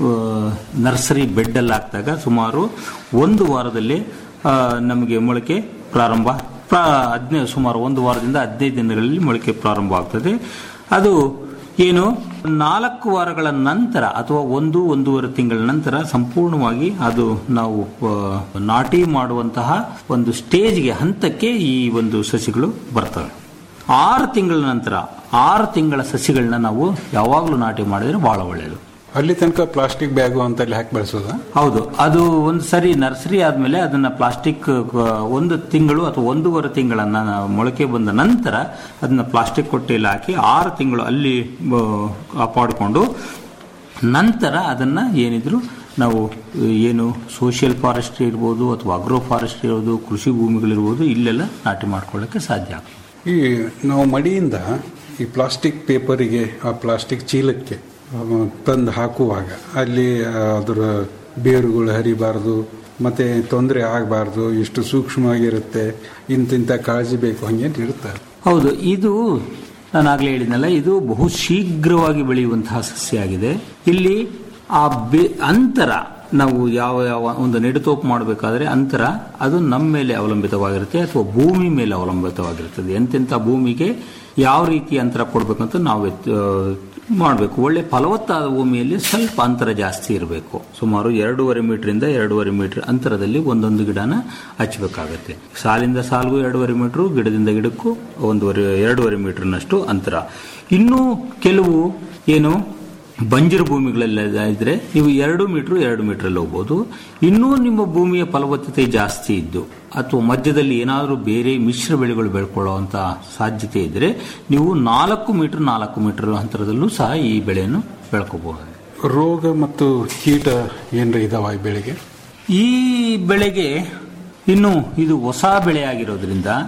ನರ್ಸರಿ ಬೆಡ್ಡಲ್ಲಿ ಹಾಕಿದಾಗ ಸುಮಾರು ಒಂದು ವಾರದಲ್ಲಿ ಆ, ನಮಗೆ ಮೊಳಕೆ ಪ್ರಾರಂಭ ಪ್ರಾ- ಹದಿನೈದು ಸುಮಾರು ಒಂದು ವಾರದಿಂದ ಹದಿನೈದು ದಿನಗಳಲ್ಲಿ ಮೊಳಕೆ ಪ್ರಾರಂಭ ಆಗ್ತದೆ ಅದು ಏನು ನಾಲ್ಕು ವಾರಗಳ ನಂತರ ಅಥವಾ ಒಂದು ಒಂದೂವರೆ ತಿಂಗಳ ನಂತರ ಸಂಪೂರ್ಣವಾಗಿ ಅದು ನಾವು ಆ, ನಾಟಿ ಮಾಡುವಂತಹ ಒಂದು ಸ್ಟೇಜ್ಗೆ ಹಂತಕ್ಕೆ ಈ ಒಂದು ಸಸಿಗಳು ಬರ್ತವೆ ಆರು ತಿಂಗಳ ನಂತರ ಆರು ತಿಂಗಳ ಸಸಿಗಳನ್ನ ನಾವು ಯಾವಾಗಲೂ ನಾಟಿ ಮಾಡಿದ್ರೆ ಬಹಳ ಒಳ್ಳೆಯದು ಅಲ್ಲಿ ತನಕ ಪ್ಲಾಸ್ಟಿಕ್ ಬ್ಯಾಗು ಅಂತಲ್ಲಿ ಹಾಕಿ ಬೆಳೆಸೋದ ಹೌದು ಅದು ಒಂದು ಸರಿ ನರ್ಸರಿ ಆದ್ಮೇಲೆ ಅದನ್ನ ಪ್ಲಾಸ್ಟಿಕ್ ಆ, ಒಂದು ತಿಂಗಳು ಅಥವಾ ಒಂದೂವರೆ ತಿಂಗಳನ್ನ ನಾವು ಮೊಳಕೆ ಬಂದ ನಂತರ ಅದನ್ನ ಪ್ಲಾಸ್ಟಿಕ್ ಕೊಟ್ಟೆಯಲ್ಲಿ ಹಾಕಿ ಆರು ತಿಂಗಳು ಅಲ್ಲಿ ಆ, ಕಾಪಾಡಿಕೊಂಡು ನಂತರ ಅದನ್ನ ಏನಿದ್ರು ನಾವು ಏನು ಸೋಷಿಯಲ್ ಫಾರೆಸ್ಟ್ರಿ ಇರ್ಬೋದು ಅಥವಾ ಅಗ್ರೋ ಫಾರೆಸ್ಟ್ರಿ ಇರ್ಬೋದು ಕೃಷಿ ಭೂಮಿಗಳಿರ್ಬೋದು ಇಲ್ಲೆಲ್ಲ ನಾಟಿ ಮಾಡ್ಕೊಳ್ಳೋಕ್ಕೆ ಸಾಧ್ಯ ಆಗ್ತದೆ ಈ ನಾವು ಮಡಿಯಿಂದ ಈ ಪ್ಲಾಸ್ಟಿಕ್ ಪೇಪರಿಗೆ ಆ ಪ್ಲಾಸ್ಟಿಕ್ ಚೀಲಕ್ಕೆ ಆ, ತಂದು ಹಾಕುವಾಗ ಅಲ್ಲಿ ಆ, ಅದರ ಬೇರುಗಳು ಹರಿಬಾರ್ದು ಮತ್ತೆ ತೊಂದರೆ ಆಗಬಾರ್ದು ಇಷ್ಟು ಸೂಕ್ಷ್ಮವಾಗಿರುತ್ತೆ ಇಂತಿಂಥ ಕಾಳಜಿ ಬೇಕು ಹಂಗೇನು ಇರುತ್ತೆ ಹೌದು ಇದು ನಾನು ಆಗ್ಲೇ ಹೇಳಿದ್ನಲ್ಲ ಇದು ಬಹು ಶೀಘ್ರವಾಗಿ ಬೆಳೆಯುವಂತಹ ಸಸ್ಯ ಆಗಿದೆ ಇಲ್ಲಿ ಆ ಬೆ ಅಂತರ ನಾವು ಯಾವ ಯಾವ ಒಂದು ನೆಡುತೋಪು ಮಾಡಬೇಕಾದ್ರೆ ಅಂತರ ಅದು ನಮ್ಮ ಮೇಲೆ ಅವಲಂಬಿತವಾಗಿರುತ್ತೆ ಅಥವಾ ಭೂಮಿ ಮೇಲೆ ಅವಲಂಬಿತವಾಗಿರುತ್ತದೆ ಎಂತೆಂಥ ಭೂಮಿಗೆ ಯಾವ ರೀತಿ ಅಂತರ ಕೊಡಬೇಕಂತ ನಾವು ಮಾಡಬೇಕು ಒಳ್ಳೆ ಫಲವತ್ತಾದ ಭೂಮಿಯಲ್ಲಿ ಸ್ವಲ್ಪ ಅಂತರ ಜಾಸ್ತಿ ಇರಬೇಕು ಸುಮಾರು ಎರಡೂವರೆ ಮೀಟರಿಂದ ಎರಡೂವರೆ ಮೀಟರ್ ಅಂತರದಲ್ಲಿ ಒಂದೊಂದು ಗಿಡನ ಹಚ್ಚಬೇಕಾಗತ್ತೆ ಸಾಲಿಂದ ಸಾಲಿಗೂ ಎರಡೂವರೆ ಮೀಟರ್ ಗಿಡದಿಂದ ಗಿಡಕ್ಕೂ ಒಂದೂವರೆ ಎರಡೂವರೆ ಮೀಟರ್ನಷ್ಟು ಅಂತರ ಇನ್ನೂ ಕೆಲವು ಏನು ಬಂಜರು ಭೂಮಿಗಳೆಲ್ಲ ಇದ್ರೆ ನೀವು ಎರಡು ಮೀಟರ್ ಎರಡು ಮೀಟರ್ ಹೋಗ್ಬೋದು ಇನ್ನೂ ನಿಮ್ಮ ಭೂಮಿಯ ಫಲವತ್ತತೆ ಜಾಸ್ತಿ ಇದ್ದು ಅಥವಾ ಮಧ್ಯದಲ್ಲಿ ಏನಾದರೂ ಬೇರೆ ಮಿಶ್ರ ಬೆಳೆಗಳು ಬೆಳ್ಕೊಳ್ಳುವಂತ ಸಾಧ್ಯತೆ ಇದ್ರೆ ನೀವು ನಾಲ್ಕು ಮೀಟರ್ ನಾಲ್ಕು ಮೀಟರ್ ಅಂತರದಲ್ಲೂ ಸಹ ಈ ಬೆಳೆಯನ್ನು ಬೆಳ್ಕೋಬಹುದು ರೋಗ ಮತ್ತು ಕೀಟ ಏನ್ರ ಇದಾವ ಈ ಬೆಳೆಗೆ ಈ ಬೆಳೆಗೆ ಇನ್ನು ಇದು ಹೊಸ ಬೆಳೆ ಆಗಿರೋದ್ರಿಂದ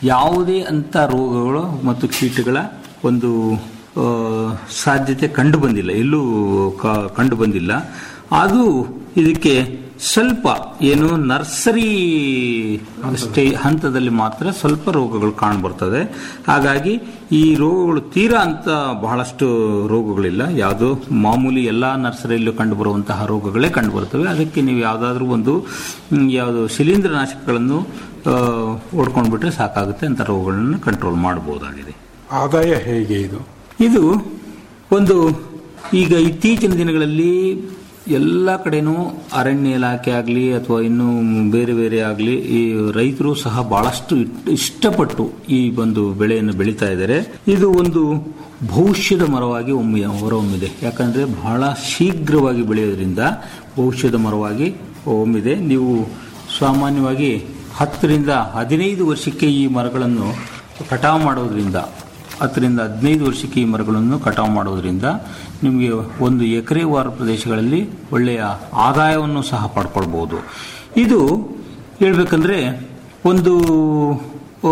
ಯಾವುದೇ ಅಂತ ರೋಗಗಳು ಮತ್ತು ಕೀಟಗಳ ಒಂದು ಆ, ಸಾಧ್ಯತೆ ಕಂಡು ಬಂದಿಲ್ಲ ಎಲ್ಲೂ ಕ- ಕಂಡು ಬಂದಿಲ್ಲ ಅದು ಇದಕ್ಕೆ ಸ್ವಲ್ಪ ಏನು ನರ್ಸರಿ ಸ್ಟೇ ಹಂತದಲ್ಲಿ ಮಾತ್ರ ಸ್ವಲ್ಪ ರೋಗಗಳು ಕಾಣಬರ್ತದೆ ಹಾಗಾಗಿ ಈ ರೋಗಗಳು ತೀರಾ ಅಂತ ಬಹಳಷ್ಟು ರೋಗಗಳಿಲ್ಲ ಯಾವುದೋ ಮಾಮೂಲಿ ಎಲ್ಲ ನರ್ಸರಿಯಲ್ಲೂ ಕಂಡು ಬರುವಂತಹ ರೋಗಗಳೇ ಕಂಡು ಬರ್ತವೆ ಅದಕ್ಕೆ ನೀವು ಯಾವುದಾದ್ರೂ ಒಂದು ಮ್, ಯಾವುದು ಶಿಲೀಂಧ್ರನಾಶಕಗಳನ್ನು ಓಡ್ಕೊಂಡ್ಬಿಟ್ರೆ ಸಾಕಾಗುತ್ತೆ ಅಂತ ರೋಗಗಳನ್ನು ಕಂಟ್ರೋಲ್ ಮಾಡಬಹುದಾಗಿದೆ ಆದಾಯ ಹೇಗೆ ಇದು ಇದು ಒಂದು ಈಗ ಇತ್ತೀಚಿನ ದಿನಗಳಲ್ಲಿ ಎಲ್ಲ ಕಡೆನೂ ಅರಣ್ಯ ಇಲಾಖೆ ಆಗಲಿ ಅಥವಾ ಇನ್ನು ಬೇರೆ ಬೇರೆ ಆಗಲಿ ಈ ರೈತರು ಸಹ ಬಹಳಷ್ಟು ಇಟ್- ಇಷ್ಟಪಟ್ಟು ಈ ಒಂದು ಬೆಳೆಯನ್ನು ಬೆಳೀತಾ ಇದ್ದಾರೆ ಇದು ಒಂದು ಭವಿಷ್ಯದ ಮರವಾಗಿ ಒಮ್ಮೆ ಹೊರಹೊಮ್ಮಿದೆ ಯಾಕಂದ್ರೆ ಬಹಳ ಶೀಘ್ರವಾಗಿ ಬೆಳೆಯೋದ್ರಿಂದ ಭವಿಷ್ಯದ ಮರವಾಗಿ ಹೊಮ್ಮಿದೆ ನೀವು ಸಾಮಾನ್ಯವಾಗಿ ಹತ್ತರಿಂದ ಹದಿನೈದು ವರ್ಷಕ್ಕೆ ಈ ಮರಗಳನ್ನು ಕಟಾವು ಮಾಡೋದ್ರಿಂದ ಹತ್ತರಿಂದ ಹದಿನೈದು ವರ್ಷಕ್ಕೆ ಈ ಮರಗಳನ್ನು ಕಟಾವು ಮಾಡೋದ್ರಿಂದ ನಿಮಗೆ ಒಂದು ಎಕರೆ ವಾರ ಪ್ರದೇಶಗಳಲ್ಲಿ ಒಳ್ಳೆಯ ಆದಾಯವನ್ನು ಸಹ ಪಡ್ಕೊಳ್ಬಹುದು ಇದು ಹೇಳ್ಬೇಕಂದ್ರೆ ಒಂದು ಆ,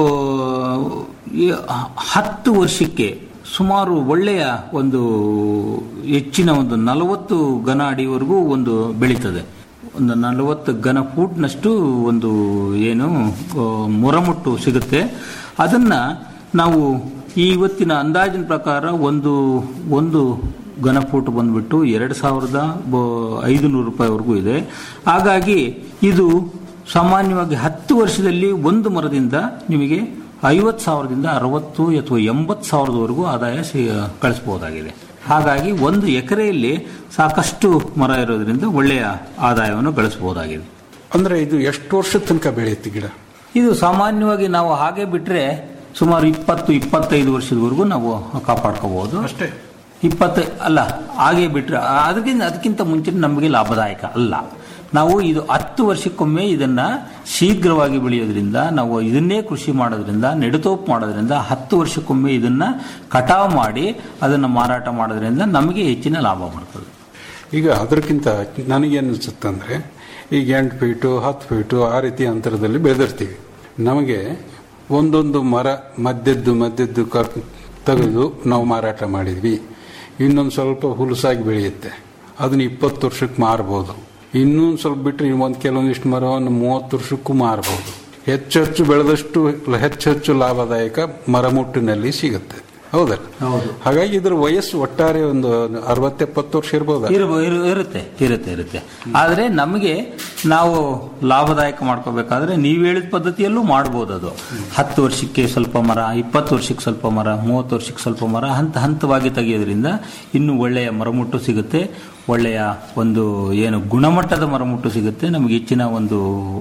ಈ ಹತ್ತು ವರ್ಷಕ್ಕೆ ಸುಮಾರು ಒಳ್ಳೆಯ ಒಂದು ಹೆಚ್ಚಿನ ಒಂದು ನಲವತ್ತು ಘನ ಅಡಿವರೆಗೂ ಒಂದು ಬೆಳೀತದೆ ಒಂದು ನಲವತ್ತು ಘನ ಫೂಟ್ನಷ್ಟು ಒಂದು ಏನು ಆ, ಮೊರಮುಟ್ಟು ಸಿಗುತ್ತೆ ಅದನ್ನ ನಾವು ಈ ಇವತ್ತಿನ ಅಂದಾಜಿನ ಪ್ರಕಾರ ಒಂದು ಒಂದು ಘನ ಫೂಟ್ ಬಂದ್ಬಿಟ್ಟು ಎರಡು ಸಾವಿರದ ಐದು ನೂರು ರೂಪಾಯಿವರೆಗೂ ಇದೆ ಹಾಗಾಗಿ ಇದು ಸಾಮಾನ್ಯವಾಗಿ ಹತ್ತು ವರ್ಷದಲ್ಲಿ ಒಂದು ಮರದಿಂದ ನಿಮಗೆ ಐವತ್ತು ಸಾವಿರದಿಂದ ಅರವತ್ತು ಅಥವಾ ಎಂಬತ್ತು ಸಾವಿರದವರೆಗೂ ಆದಾಯ ಸಿ- ಗಳಿಸಬಹುದಾಗಿದೆ ಹಾಗಾಗಿ ಒಂದು ಎಕರೆಯಲ್ಲಿ ಸಾಕಷ್ಟು ಮರ ಇರೋದ್ರಿಂದ ಒಳ್ಳೆಯ ಆದಾಯವನ್ನು ಗಳಿಸಬಹುದಾಗಿದೆ ಅಂದ್ರೆ ಇದು ಎಷ್ಟು ವರ್ಷದ ತನಕ ಬೆಳೆಯುತ್ತೆ ಗಿಡ ಇದು ಸಾಮಾನ್ಯವಾಗಿ ನಾವು ಹಾಗೆ ಬಿಟ್ರೆ ಸುಮಾರು ಇಪ್ಪತ್ತು ಇಪ್ಪತ್ತೈದು ವರ್ಷದವರೆಗೂ ನಾವು ಕಾಪಾಡ್ಕೋಬಹುದು ಅಷ್ಟೇ ಇಪ್ಪತ್ತೈ ಅಲ್ಲ ಹಾಗೆ ಬಿಟ್ರೆ ಅದಕ್ಕಿಂತ ಅದಕ್ಕಿಂತ ಮುಂಚೆ ನಮಗೆ ಲಾಭದಾಯಕ ಅಲ್ಲ ನಾವು ಇದು ಹತ್ತು ವರ್ಷಕ್ಕೊಮ್ಮೆ ಇದನ್ನ ಶೀಘ್ರವಾಗಿ ಬೆಳೆಯೋದ್ರಿಂದ ನಾವು ಇದನ್ನೇ ಕೃಷಿ ಮಾಡೋದ್ರಿಂದ ನೆಡುತೋಪು ಮಾಡೋದ್ರಿಂದ ಹತ್ತು ವರ್ಷಕ್ಕೊಮ್ಮೆ ಇದನ್ನ ಕಟಾವು ಮಾಡಿ ಅದನ್ನ ಮಾರಾಟ ಮಾಡೋದ್ರಿಂದ ನಮಗೆ ಹೆಚ್ಚಿನ ಲಾಭ ಬರ್ತದೆ ಈಗ ಅದಕ್ಕಿಂತ ನನಗೇನು ಅನ್ಸುತ್ತಂದ್ರೆ ಈಗ ಎಂಟು ಫೀಟು ಹತ್ತು ಫೀಟು ಆ ರೀತಿ ಅಂತರದಲ್ಲಿ ಬೆಳೆದಿರ್ತೀವಿ ನಮಗೆ ಒಂದೊಂದು ಮರ ಮಧ್ಯದ್ದು ಮಧ್ಯದ್ದು ಕ ತೆಗೆದು ನಾವು ಮಾರಾಟ ಮಾಡಿದ್ವಿ ಇನ್ನೊಂದು ಸ್ವಲ್ಪ ಹುಲಸಾಗಿ ಬೆಳೆಯುತ್ತೆ ಅದನ್ನ ಇಪ್ಪತ್ತು ವರ್ಷಕ್ಕೆ ಮಾರ್ಬೋದು ಇನ್ನೊಂದು ಸ್ವಲ್ಪ ಬಿಟ್ಟರೆ ಒಂದು ಕೆಲವೊಂದಿಷ್ಟು ಮರವನ್ನು ಮೂವತ್ತು ವರ್ಷಕ್ಕೂ ಮಾರ್ಬೋದು ಹೆಚ್ಚು ಹೆಚ್ಚು ಬೆಳೆದಷ್ಟು ಹೆಚ್ಚು ಹೆಚ್ಚು ಲಾಭದಾಯಕ ಮರಮುಟ್ಟಿನಲ್ಲಿ ಸಿಗುತ್ತೆ ಹೌದಲ್ಲ ಹೌದು ಹಾಗಾಗಿ ಇದ್ರ ವಯಸ್ಸು ಒಟ್ಟಾರೆ ಒಂದು ಅರವತ್ತೆಪ್ಪತ್ತು ವರ್ಷ ಇರ್ಬೋದಾ ಇರ್ಬ- ಇರು- ಇರುತ್ತೆ ಇರುತ್ತೆ ಇರುತ್ತೆ ಆದ್ರೆ ನಮಗೆ ನಾವು ಲಾಭದಾಯಕ ಮಾಡ್ಕೋಬೇಕಾದ್ರೆ ನೀವು ಹೇಳಿದ ಪದ್ಧತಿಯಲ್ಲೂ ಮಾಡ್ಬೋದು ಅದು ಹತ್ತು ವರ್ಷಕ್ಕೆ ಸ್ವಲ್ಪ ಮರ ಇಪ್ಪತ್ತು ವರ್ಷಕ್ಕೆ ಸ್ವಲ್ಪ ಮರ ಮೂವತ್ತು ವರ್ಷಕ್ಕೆ ಸ್ವಲ್ಪ ಮರ ಹಂತ ಹಂತವಾಗಿ ತೆಗೆಯೋದ್ರಿಂದ ಇನ್ನೂ ಒಳ್ಳೆಯ ಮರಮುಟ್ಟು ಸಿಗುತ್ತೆ ಒಳ್ಳೆಯ ಒಂದು ಏನು ಗುಣಮಟ್ಟದ ಮರಮುಟ್ಟು ಸಿಗುತ್ತೆ ನಮಗೆ ಹೆಚ್ಚಿನ ಒಂದು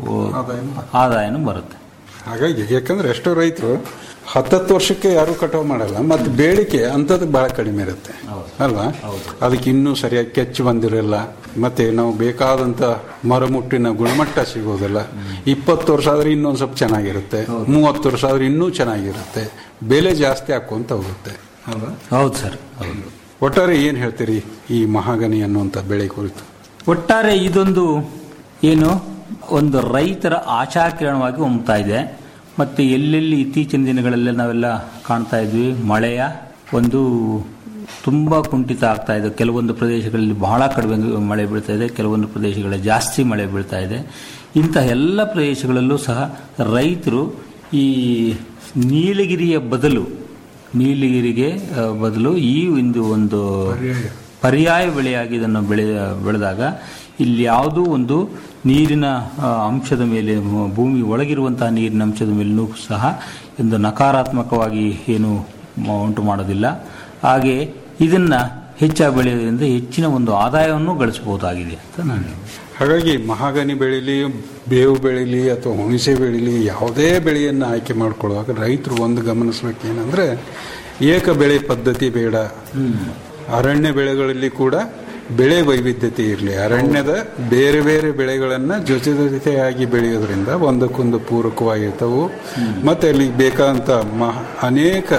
ಆದಾಯನೂ ಬರುತ್ತೆ ಹಾಗಾಗಿ ಯಾಕಂದ್ರೆ ಎಷ್ಟೋ ರೈತರು ಹತ್ತತ್ತು ವರ್ಷಕ್ಕೆ ಯಾರು ಕಟಾವು ಮಾಡಲ್ಲ ಮತ್ತೆ ಬೇಡಿಕೆ ಅಂಥದ್ದು ಬಹಳ ಕಡಿಮೆ ಇರುತ್ತೆ ಅಲ್ವಾ ಅದಕ್ಕೆ ಇನ್ನೂ ಸರಿಯಾಗಿ ಕೆಚ್ಚು ಬಂದಿರಲ್ಲ ಮತ್ತೆ ನಾವು ಬೇಕಾದಂತ ಮರಮುಟ್ಟಿನ ಗುಣಮಟ್ಟ ಸಿಗೋದಿಲ್ಲ ಇಪ್ಪತ್ತು ವರ್ಷ ಆದ್ರೆ ಇನ್ನೊಂದು ಸ್ವಲ್ಪ ಚೆನ್ನಾಗಿರುತ್ತೆ ಮೂವತ್ತು ವರ್ಷ ಆದ್ರೆ ಇನ್ನೂ ಚೆನ್ನಾಗಿರುತ್ತೆ ಬೆಲೆ ಜಾಸ್ತಿ ಹಾಕುವಂತ ಹೋಗುತ್ತೆ ಅಲ್ವಾ ಹೌದು ಸರ್ ಹೌದು ಒಟ್ಟಾರೆ ಏನ್ ಹೇಳ್ತೀರಿ ಈ ಮಹಾಗನಿ ಅನ್ನುವಂಥ ಬೆಳೆ ಕುರಿತು ಒಟ್ಟಾರೆ ಇದೊಂದು ಏನು ಒಂದು ರೈತರ ಆಶಾಕಿರಣವಾಗಿ ಹೊಮ್ತಾ ಇದೆ ಮತ್ತೆ ಎಲ್ಲೆಲ್ಲಿ ಇತ್ತೀಚಿನ ದಿನಗಳಲ್ಲಿ ನಾವೆಲ್ಲ ಕಾಣ್ತಾ ಇದ್ವಿ ಮಳೆಯ ಒಂದು ತುಂಬಾ ಕುಂಠಿತ ಆಗ್ತಾ ಇದೆ ಕೆಲವೊಂದು ಪ್ರದೇಶಗಳಲ್ಲಿ ಬಹಳ ಕಡಿಮೆ ಮಳೆ ಬೀಳ್ತಾ ಇದೆ ಕೆಲವೊಂದು ಪ್ರದೇಶಗಳಲ್ಲಿ ಜಾಸ್ತಿ ಮಳೆ ಬೀಳ್ತಾ ಇದೆ ಇಂತಹ ಎಲ್ಲ ಪ್ರದೇಶಗಳಲ್ಲೂ ಸಹ ರೈತರು ಈ ನೀಲಗಿರಿಯ ಬದಲು ನೀಲಗಿರಿಗೆ ಆ, ಬದಲು ಈ ಒಂದು ಒಂದು ಪರ್ಯಾಯ ಬೆಳೆಯಾಗಿ ಇದನ್ನು ಬೆಳೆ ಬೆಳೆದಾಗ ಇಲ್ಲಿ ಯಾವುದೂ ಒಂದು ನೀರಿನ ಆ, ಅಂಶದ ಮೇಲೆ ಮ- ಭೂಮಿ ಒಳಗಿರುವಂತಹ ನೀರಿನ ಅಂಶದ ಮೇಲೂ ಸಹ ಒಂದು ನಕಾರಾತ್ಮಕವಾಗಿ ಏನು ಮ- ಉಂಟು ಮಾಡೋದಿಲ್ಲ ಹಾಗೆ ಇದನ್ನ ಹೆಚ್ಚಾಗಿ ಬೆಳೆಯೋದ್ರಿಂದ ಹೆಚ್ಚಿನ ಒಂದು ಆದಾಯವನ್ನು ಗಳಿಸಬಹುದಾಗಿದೆ ಅಂತ ನಾನು ಹೇಳ್ತೀನಿ. ಹಾಗಾಗಿ ಮಹಾಗನಿ ಬೆಳೀಲಿ ಬೇವು ಬೆಳೀಲಿ ಅಥವಾ ಹುಣಸೆ ಬೆಳೀಲಿ ಯಾವುದೇ ಬೆಳೆಯನ್ನು ಆಯ್ಕೆ ಮಾಡ್ಕೊಳ್ಳುವಾಗ ರೈತರು ಒಂದು ಗಮನಿಸಬೇಕು ಏನಂದ್ರೆ ಏಕ ಬೆಳೆ ಪದ್ಧತಿ ಬೇಡ ಅರಣ್ಯ ಬೆಳೆಗಳಲ್ಲಿ ಕೂಡ ಬೆಳೆ ವೈವಿಧ್ಯತೆ ಇರಲಿ ಅರಣ್ಯದ ಬೇರೆ ಬೇರೆ ಬೆಳೆಗಳನ್ನ ಜೊತೆ ಜೊತೆಯಾಗಿ ಬೆಳೆಯೋದ್ರಿಂದ ಒಂದಕ್ಕೊಂದು ಪೂರಕವಾಗಿರ್ತವು ಮತ್ತೆ ಅಲ್ಲಿ ಬೇಕಾದಂತ ಮಹ ಅನೇಕ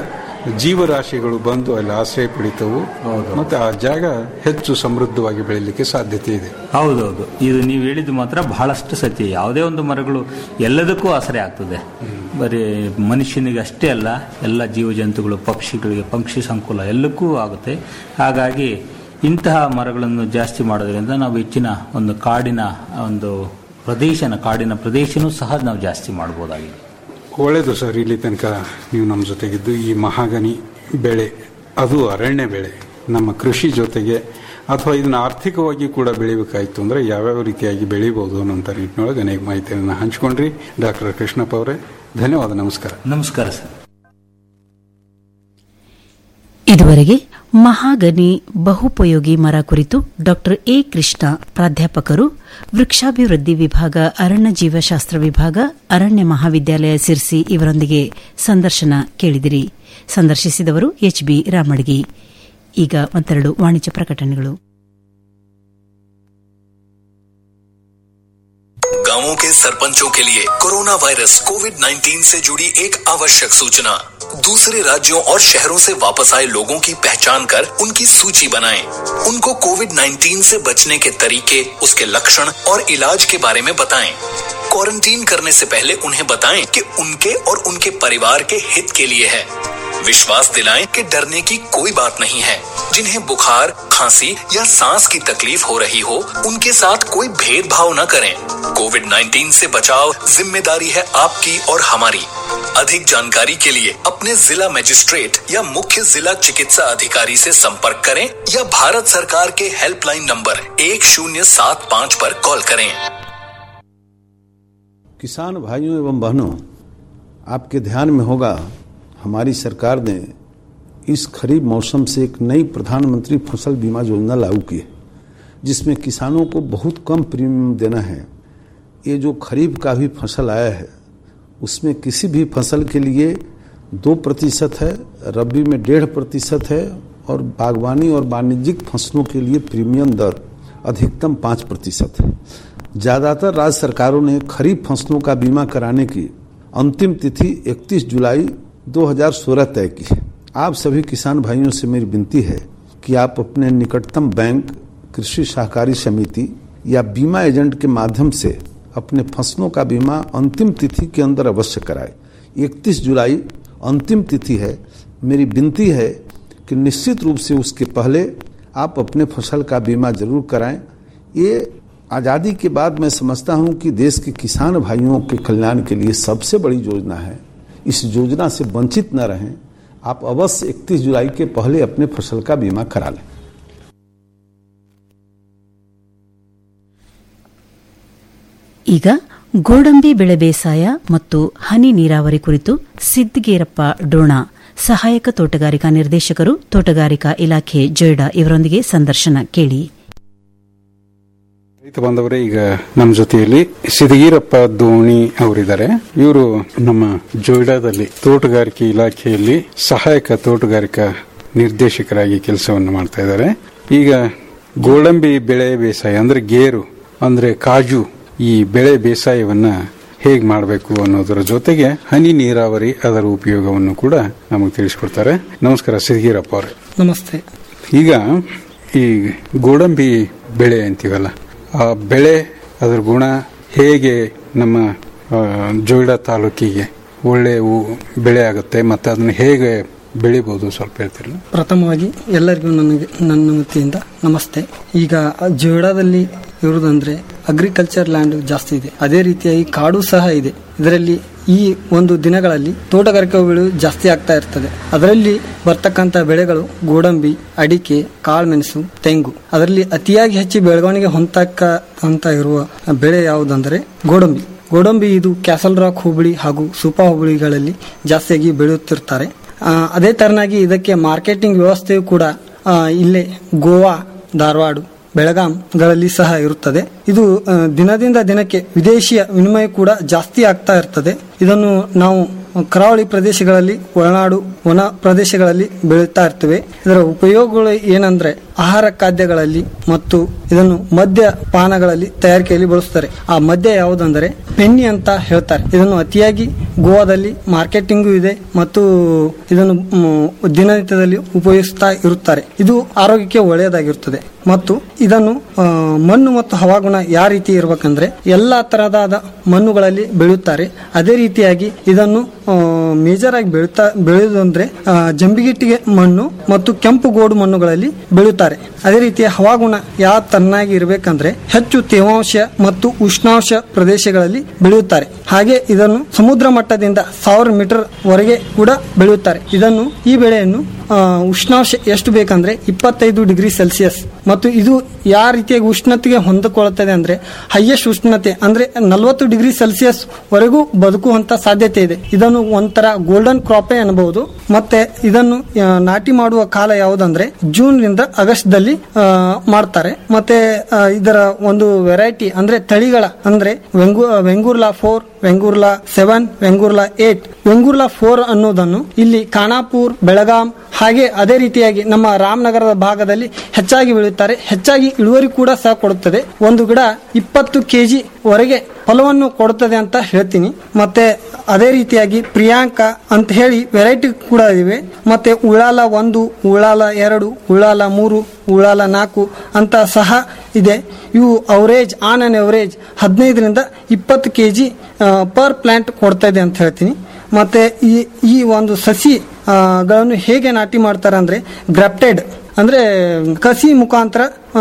ಜೀವರಾಶಿಗಳು ಬಂದು ಅಲ್ಲಿ ಆಶ್ರಯ ಪಡಿತವು ಮತ್ತೆ ಆ ಜಾಗ ಹೆಚ್ಚು ಸಮೃದ್ಧವಾಗಿ ಬೆಳೀಲಿಕ್ಕೆ ಸಾಧ್ಯತೆ ಇದೆ ಹೌದೌದು ಇದು ನೀವು ಹೇಳಿದ್ದು ಮಾತ್ರ ಬಹಳಷ್ಟು ಸತ್ಯ ಯಾವುದೇ ಒಂದು ಮರಗಳು ಎಲ್ಲದಕ್ಕೂ ಆಸರೆ ಆಗ್ತದೆ ಬರೀ ಮನುಷ್ಯನಿಗೆ ಅಷ್ಟೇ ಅಲ್ಲ ಎಲ್ಲ ಜೀವಜಂತುಗಳು ಪಕ್ಷಿಗಳಿಗೆ ಪಕ್ಷಿ ಸಂಕುಲ ಎಲ್ಲಕ್ಕೂ ಆಗುತ್ತೆ ಹಾಗಾಗಿ ಇಂತಹ ಮರಗಳನ್ನು ಜಾಸ್ತಿ ಮಾಡೋದ್ರಿಂದ ನಾವು ಹೆಚ್ಚಿನ ಒಂದು ಕಾಡಿನ ಒಂದು ಪ್ರದೇಶನ ಕಾಡಿನ ಪ್ರದೇಶನೂ ಸಹ ನಾವು ಜಾಸ್ತಿ ಮಾಡ್ಬೋದಾಗಿದೆ ಒಳ್ಳೆಯದು ಸರ್ ಇಲ್ಲಿ ತನಕ ನೀವು ನಮ್ಮ ಜೊತೆಗಿದ್ದು ಈ ಮಹಾಗನಿ ಬೆಳೆ ಅದು ಅರಣ್ಯ ಬೆಳೆ ನಮ್ಮ ಕೃಷಿ ಜೊತೆಗೆ ಅಥವಾ ಇದನ್ನ ಆರ್ಥಿಕವಾಗಿ ಕೂಡ ಬೆಳಿಬೇಕಾಯ್ತು ಅಂದ್ರೆ ಯಾವ್ಯಾವ ರೀತಿಯಾಗಿ ಬೆಳಿಬಹುದು ಅನ್ನೋಂಥ ನಿಟ್ಟಿನೊಳಗೆ ಅನೇಕ ಮಾಹಿತಿಯನ್ನು ಹಂಚ್ಕೊಂಡ್ರಿ ಡಾಕ್ಟರ್ ಕೃಷ್ಣಪ್ಪ ಅವರೇ ಧನ್ಯವಾದ ನಮಸ್ಕಾರ ನಮಸ್ಕಾರ ಸರ್ ಇದುವರೆಗೆ ಮಹಾಗನಿ ಬಹುಪಯೋಗಿ ಮರ ಕುರಿತು ಡಾಕ್ಟರ್ ಎ ಕೃಷ್ಣ ಪ್ರಾಧ್ಯಾಪಕರು ವೃಕ್ಷಾಭಿವೃದ್ಧಿ ವಿಭಾಗ ಅರಣ್ಯ ಜೀವಶಾಸ್ತ್ರ ವಿಭಾಗ ಅರಣ್ಯ ಮಹಾವಿದ್ಯಾಲಯ ಸಿರ್ಸಿ ಇವರೊಂದಿಗೆ ಸಂದರ್ಶನ ಕೇಳಿದಿರಿ ಸಂದರ್ಶಿಸಿದವರು ಎಚ್ಬಿ ರಾಮಡ್ಗಿ ಈಗ ಮತ್ತೆರಡು ವಾಣಿಜ್ಯ ಪ್ರಕಟಣೆಗಳು गांवों के सरपंचों के लिए कोरोना वायरस कोविड 19 से जुड़ी एक आवश्यक सूचना दूसरे राज्यों और शहरों से वापस आए लोगों की पहचान कर उनकी सूची बनाएं। उनको कोविड 19 से बचने के तरीके उसके लक्षण और इलाज के बारे में बताएं। क्वारंटीन करने से पहले उन्हें बताएं कि उनके और उनके परिवार के हित के लिए है विश्वास दिलाएं कि डरने की कोई बात नहीं है जिन्हें बुखार खांसी या सांस की तकलीफ हो रही हो उनके साथ कोई भेदभाव न करें कोविड 19 से बचाव जिम्मेदारी है आपकी और हमारी अधिक जानकारी के लिए अपने जिला मजिस्ट्रेट या मुख्य जिला चिकित्सा अधिकारी से संपर्क करें या भारत सरकार के हेल्पलाइन नंबर एक शून्य सात पाँच पर कॉल करें किसान भाइयों एवं बहनों आपके ध्यान में होगा हमारी सरकार ने इस खरीफ मौसम से एक नई प्रधानमंत्री फसल बीमा योजना लागू की है जिसमें किसानों को बहुत कम प्रीमियम देना है ये जो खरीफ का भी फसल आया है उसमें किसी भी फसल के लिए दो प्रतिशत है रबी में डेढ़ प्रतिशत है और बागवानी और वाणिज्यिक फसलों के लिए प्रीमियम दर अधिकतम पाँच प्रतिशत है ज़्यादातर राज्य सरकारों ने खरीफ फसलों का बीमा कराने की अंतिम तिथि 31 जुलाई 2016 तय की है आप सभी किसान भाइयों से मेरी विनती है कि आप अपने निकटतम बैंक कृषि सहकारी समिति या बीमा एजेंट के माध्यम से अपने फसलों का बीमा अंतिम तिथि के अंदर अवश्य कराएं 31 जुलाई अंतिम तिथि है मेरी विनती है कि निश्चित रूप से उसके पहले आप अपने फसल का बीमा जरूर कराएं ये आज़ादी के बाद मैं समझता हूं कि देश के किसान भाइयों के कल्याण के लिए सबसे बड़ी योजना है इस योजना से वंचित न रहें आप अवश्य 31 जुलाई के पहले अपने फसल का बीमा करा लें ಈಗ ಗೋಡಂಬಿ ಬೆಳೆ ಬೇಸಾಯ ಮತ್ತು ಹನಿ ನೀರಾವರಿ ಕುರಿತು ಸಿದ್ದಗೇರಪ್ಪ ಡೋಣ ಸಹಾಯಕ ತೋಟಗಾರಿಕಾ ನಿರ್ದೇಶಕರು ತೋಟಗಾರಿಕಾ ಇಲಾಖೆ ಜೊಯ್ಡಾ ಇವರೊಂದಿಗೆ ಸಂದರ್ಶನ ಕೇಳಿ ರೈತ ಬಾಂಧವರೇ ಈಗ ನಮ್ಮ ಜೊತೆಯಲ್ಲಿ ಸಿದಗೀರಪ್ಪ ದೋಣಿ ಅವರಿದ್ದಾರೆ ಇವರು ನಮ್ಮ ಜೊಯ್ಡಾದಲ್ಲಿ ತೋಟಗಾರಿಕೆ ಇಲಾಖೆಯಲ್ಲಿ ಸಹಾಯಕ ತೋಟಗಾರಿಕಾ ನಿರ್ದೇಶಕರಾಗಿ ಕೆಲಸವನ್ನು ಮಾಡ್ತಾ ಇದ್ದಾರೆ ಈಗ ಗೋಡಂಬಿ ಬೆಳೆ ಬೇಸಾಯ ಅಂದ್ರೆ ಗೇರು ಅಂದ್ರೆ ಕಾಜು ಈ ಬೆಳೆ ಬೇಸಾಯವನ್ನ ಹೇಗೆ ಮಾಡಬೇಕು ಅನ್ನೋದರ ಜೊತೆಗೆ ಹನಿ ನೀರಾವರಿ ಅದರ ಉಪಯೋಗವನ್ನು ಕೂಡ ನಮಗೆ ತಿಳಿಸ್ಕೊಡ್ತಾರೆ ನಮಸ್ಕಾರ ಸಿದಗೀರಪ್ಪ ಅವರೇ ನಮಸ್ತೆ ಈಗ ಈ ಗೋಡಂಬಿ ಬೆಳೆ ಅಂತೀವಲ್ಲ ಆ ಬೆಳೆ ಅದರ ಗುಣ ಹೇಗೆ ನಮ್ಮ ಆ, ಜೋಯಿಡಾ ತಾಲೂಕಿಗೆ ಒಳ್ಳೆ ಉ- ಬೆಳೆ ಆಗುತ್ತೆ ಮತ್ತೆ ಅದನ್ನ ಹೇಗೆ ಬೆಳಿಬಹುದು ಸ್ವಲ್ಪ ಹೇಳ್ತೀರಲ್ಲ ಪ್ರಥಮವಾಗಿ ಎಲ್ಲರಿಗೂ ನನಗೆ ನನ್ನ ವತಿಯಿಂದ ನಮಸ್ತೆ ಈಗ ಜೋಡಾದಲ್ಲಿ ಇರುವುದಂದ್ರೆ ಅಗ್ರಿಕಲ್ಚರ್ ಲ್ಯಾಂಡ್ ಜಾಸ್ತಿ ಇದೆ ಅದೇ ರೀತಿಯಾಗಿ ಕಾಡು ಸಹ ಇದೆ ಇದರಲ್ಲಿ ಈ ಒಂದು ದಿನಗಳಲ್ಲಿ ತೋಟಗಾರಿಕೆ ಬೆಳೆ ಜಾಸ್ತಿ ಆಗ್ತಾ ಇರ್ತದೆ ಅದರಲ್ಲಿ ಬರ್ತಕ್ಕಂಥ ಬೆಳೆಗಳು ಗೋಡಂಬಿ ಅಡಿಕೆ ಕಾಳುಮೆಣಸು ತೆಂಗು ಅದರಲ್ಲಿ ಅತಿಯಾಗಿ ಹೆಚ್ಚು ಬೆಳವಣಿಗೆ ಹೊಂದಕ್ಕ ಅಂತ ಇರುವ ಬೆಳೆ ಯಾವುದಂದ್ರೆ ಗೋಡಂಬಿ ಗೋಡಂಬಿ ಇದು ಕ್ಯಾಸಲ್ ರಾಕ್ ಹುಬ್ಬಳ್ಳಿ ಹಾಗೂ ಸೂಪಾ ಹುಬ್ಬಳ್ಳಿಗಳಲ್ಲಿ ಜಾಸ್ತಿಯಾಗಿ ಬೆಳೆಯುತ್ತಿರ್ತಾರೆ ಆ, ಅದೇ ತರನಾಗಿ ಇದಕ್ಕೆ ಮಾರ್ಕೆಟಿಂಗ್ ವ್ಯವಸ್ಥೆಯು ಕೂಡ ಆ, ಇಲ್ಲೇ ಗೋವಾ ಧಾರವಾಡ ಬೆಳಗಾಂಗಳಲ್ಲಿ ಸಹ ಇರುತ್ತದೆ ಇದು ಆ, ದಿನದಿಂದ ದಿನಕ್ಕೆ ವಿದೇಶಿಯ ವಿನಿಮಯ ಕೂಡ ಜಾಸ್ತಿ ಆಗ್ತಾ ಇರ್ತದೆ ಇದನ್ನು ನಾವು ಕರಾವಳಿ ಪ್ರದೇಶಗಳಲ್ಲಿ ಒಳನಾಡು ವನ ಪ್ರದೇಶಗಳಲ್ಲಿ ಬೆಳೀತಾ ಇರ್ತೇವೆ ಇದರ ಉಪಯೋಗಗಳು ಏನಂದ್ರೆ ಆಹಾರ ಖಾದ್ಯಗಳಲ್ಲಿ ಮತ್ತು ಇದನ್ನು ಮದ್ಯ ಪಾನಗಳಲ್ಲಿ ತಯಾರಿಕೆಯಲ್ಲಿ ಬಳಸ್ತಾರೆ ಆ ಮದ್ಯ ಯಾವುದಂದರೆ ಪೆನ್ನಿ ಅಂತ ಹೇಳ್ತಾರೆ ಇದನ್ನು ಅತಿಯಾಗಿ ಗೋವಾದಲ್ಲಿ ಮಾರ್ಕೆಟಿಂಗು ಇದೆ ಮತ್ತು ಇದನ್ನು ಮ್, ದಿನನಿತ್ಯದಲ್ಲಿ ಉಪಯೋಗಿಸ್ತಾ ಇರುತ್ತಾರೆ ಇದು ಆರೋಗ್ಯಕ್ಕೆ ಒಳ್ಳೆಯದಾಗಿರುತ್ತದೆ ಮತ್ತು ಇದನ್ನು ಆ, ಮಣ್ಣು ಮತ್ತು ಹವಾಗುಣ ಯಾವ ರೀತಿ ಇರಬೇಕಂದ್ರೆ ಎಲ್ಲಾ ತರಹದ ಮಣ್ಣುಗಳಲ್ಲಿ ಬೆಳೆಯುತ್ತಾರೆ ಅದೇ ರೀತಿಯಾಗಿ ಇದನ್ನು ಮೇಜರ್ ಆಗಿ ಬೆಳುತ್ತಾ ಬೆಳೆಯುವುದಂದ್ರೆ ಆ, ಜಂಬಿಗಿಟ್ಟಿಗೆ ಮಣ್ಣು ಮತ್ತು ಕೆಂಪು ಗೋಡು ಮಣ್ಣುಗಳಲ್ಲಿ ಬೆಳೆಯುತ್ತಾರೆ ಅದೇ ರೀತಿ ಹವಾಗುಣ ಯಾವ ತನ್ನಾಗಿ ಇರಬೇಕಂದ್ರೆ ಹೆಚ್ಚು ತೇವಾಂಶ ಮತ್ತು ಉಷ್ಣಾಂಶ ಪ್ರದೇಶಗಳಲ್ಲಿ ಬೆಳೆಯುತ್ತಾರೆ ಹಾಗೆ ಇದನ್ನು ಸಮುದ್ರ ಮಟ್ಟದಿಂದ ಸಾವಿರ ಮೀಟರ್ ವರೆಗೆ ಕೂಡ ಬೆಳೆಯುತ್ತಾರೆ ಇದನ್ನು ಈ ಬೆಳೆಯನ್ನು ಆ, ಉಷ್ಣಾಂಶ ಎಷ್ಟು ಬೇಕಂದ್ರೆ ಇಪ್ಪತ್ತೈದು ಡಿಗ್ರಿ ಸೆಲ್ಸಿಯಸ್ ಮತ್ತು ಇದು ಯಾವ ರೀತಿಯಾಗಿ ಉಷ್ಣತೆಗೆ ಹೊಂದಿಕೊಳ್ಳುತ್ತದೆ ಅಂದ್ರೆ ಹೈಯೆಸ್ಟ್ ಉಷ್ಣತೆ ಅಂದ್ರೆ ನಲವತ್ತು ಡಿಗ್ರಿ ಸೆಲ್ಸಿಯಸ್ ವರೆಗೂ ಬದುಕುವಂತ ಸಾಧ್ಯತೆ ಇದೆ ಇದನ್ನು ಒಂಥರ ಗೋಲ್ಡನ್ ಕ್ರಾಪೇ ಅನ್ನಬಹುದು ಮತ್ತೆ ಇದನ್ನು ಆ, ನಾಟಿ ಮಾಡುವ ಕಾಲ ಯಾವುದಂದ್ರೆ ಜೂನ್ ನಿಂದ ಆಗಸ್ಟ್ ದಲ್ಲಿ ಆ, ಮಾಡ್ತಾರೆ ಮತ್ತೆ ಆ, ಇದರ ಒಂದು ವೆರೈಟಿ ಅಂದ್ರೆ ತಳಿಗಳ ಅಂದ್ರೆ Vengu Vengurla four Vengurla seven Vengurla eight Vengurla four ಅನ್ನೋದನ್ನು ಇಲ್ಲಿ ಖಾನಾಪುರ್ ಬೆಳಗಾಂ ಹಾಗೆ ಅದೇ ರೀತಿಯಾಗಿ ನಮ್ಮ ರಾಮನಗರದ ಭಾಗದಲ್ಲಿ ಹೆಚ್ಚಾಗಿ ಬೆಳೆಯುತ್ತಾರೆ ಹೆಚ್ಚಾಗಿ ಇಳುವರಿ ಕೂಡ ಸಹ ಕೊಡುತ್ತದೆ ಒಂದು ಗಿಡ ಇಪ್ಪತ್ತು ಕೆಜಿ ವರೆಗೆ ಫಲವನ್ನು ಕೊಡುತ್ತದೆ ಅಂತ ಹೇಳ್ತೀನಿ ಮತ್ತೆ ಅದೇ ರೀತಿಯಾಗಿ ಪ್ರಿಯಾಂಕಾ ಅಂತ ಹೇಳಿ ವೆರೈಟಿ ಕೂಡ ಇವೆ ಮತ್ತೆ ಉಳಾಲ ಒಂದು ಉಳಾಲ ಎರಡು ಉಳಾಲ ಮೂರು ಉಳಾಲ ನಾಲ್ಕು ಅಂತ ಸಹ ಇದೆ ಇವು ಅವರೇಜ್ ಆನ್ ಅನ್ ಅವರೇಜ್ ಹದಿನೈದರಿಂದ ಇಪ್ಪತ್ತು ಕೆ ಜಿ ಪರ್ ಪ್ಲಾಂಟ್ ಕೊಡ್ತಾ ಇದೆ ಅಂತ ಹೇಳ್ತೀನಿ ಮತ್ತೆ ಈ ಈ ಒಂದು ಸಸಿ ಆ, ಗಳನ್ನು ಹೇಗೆ ನಾಟಿ ಮಾಡ್ತಾರೆ ಅಂದ್ರೆ ಗ್ರಾಫ್ಟೆಡ್ ಅಂದ್ರೆ ಕಸಿ ಮುಖಾಂತರ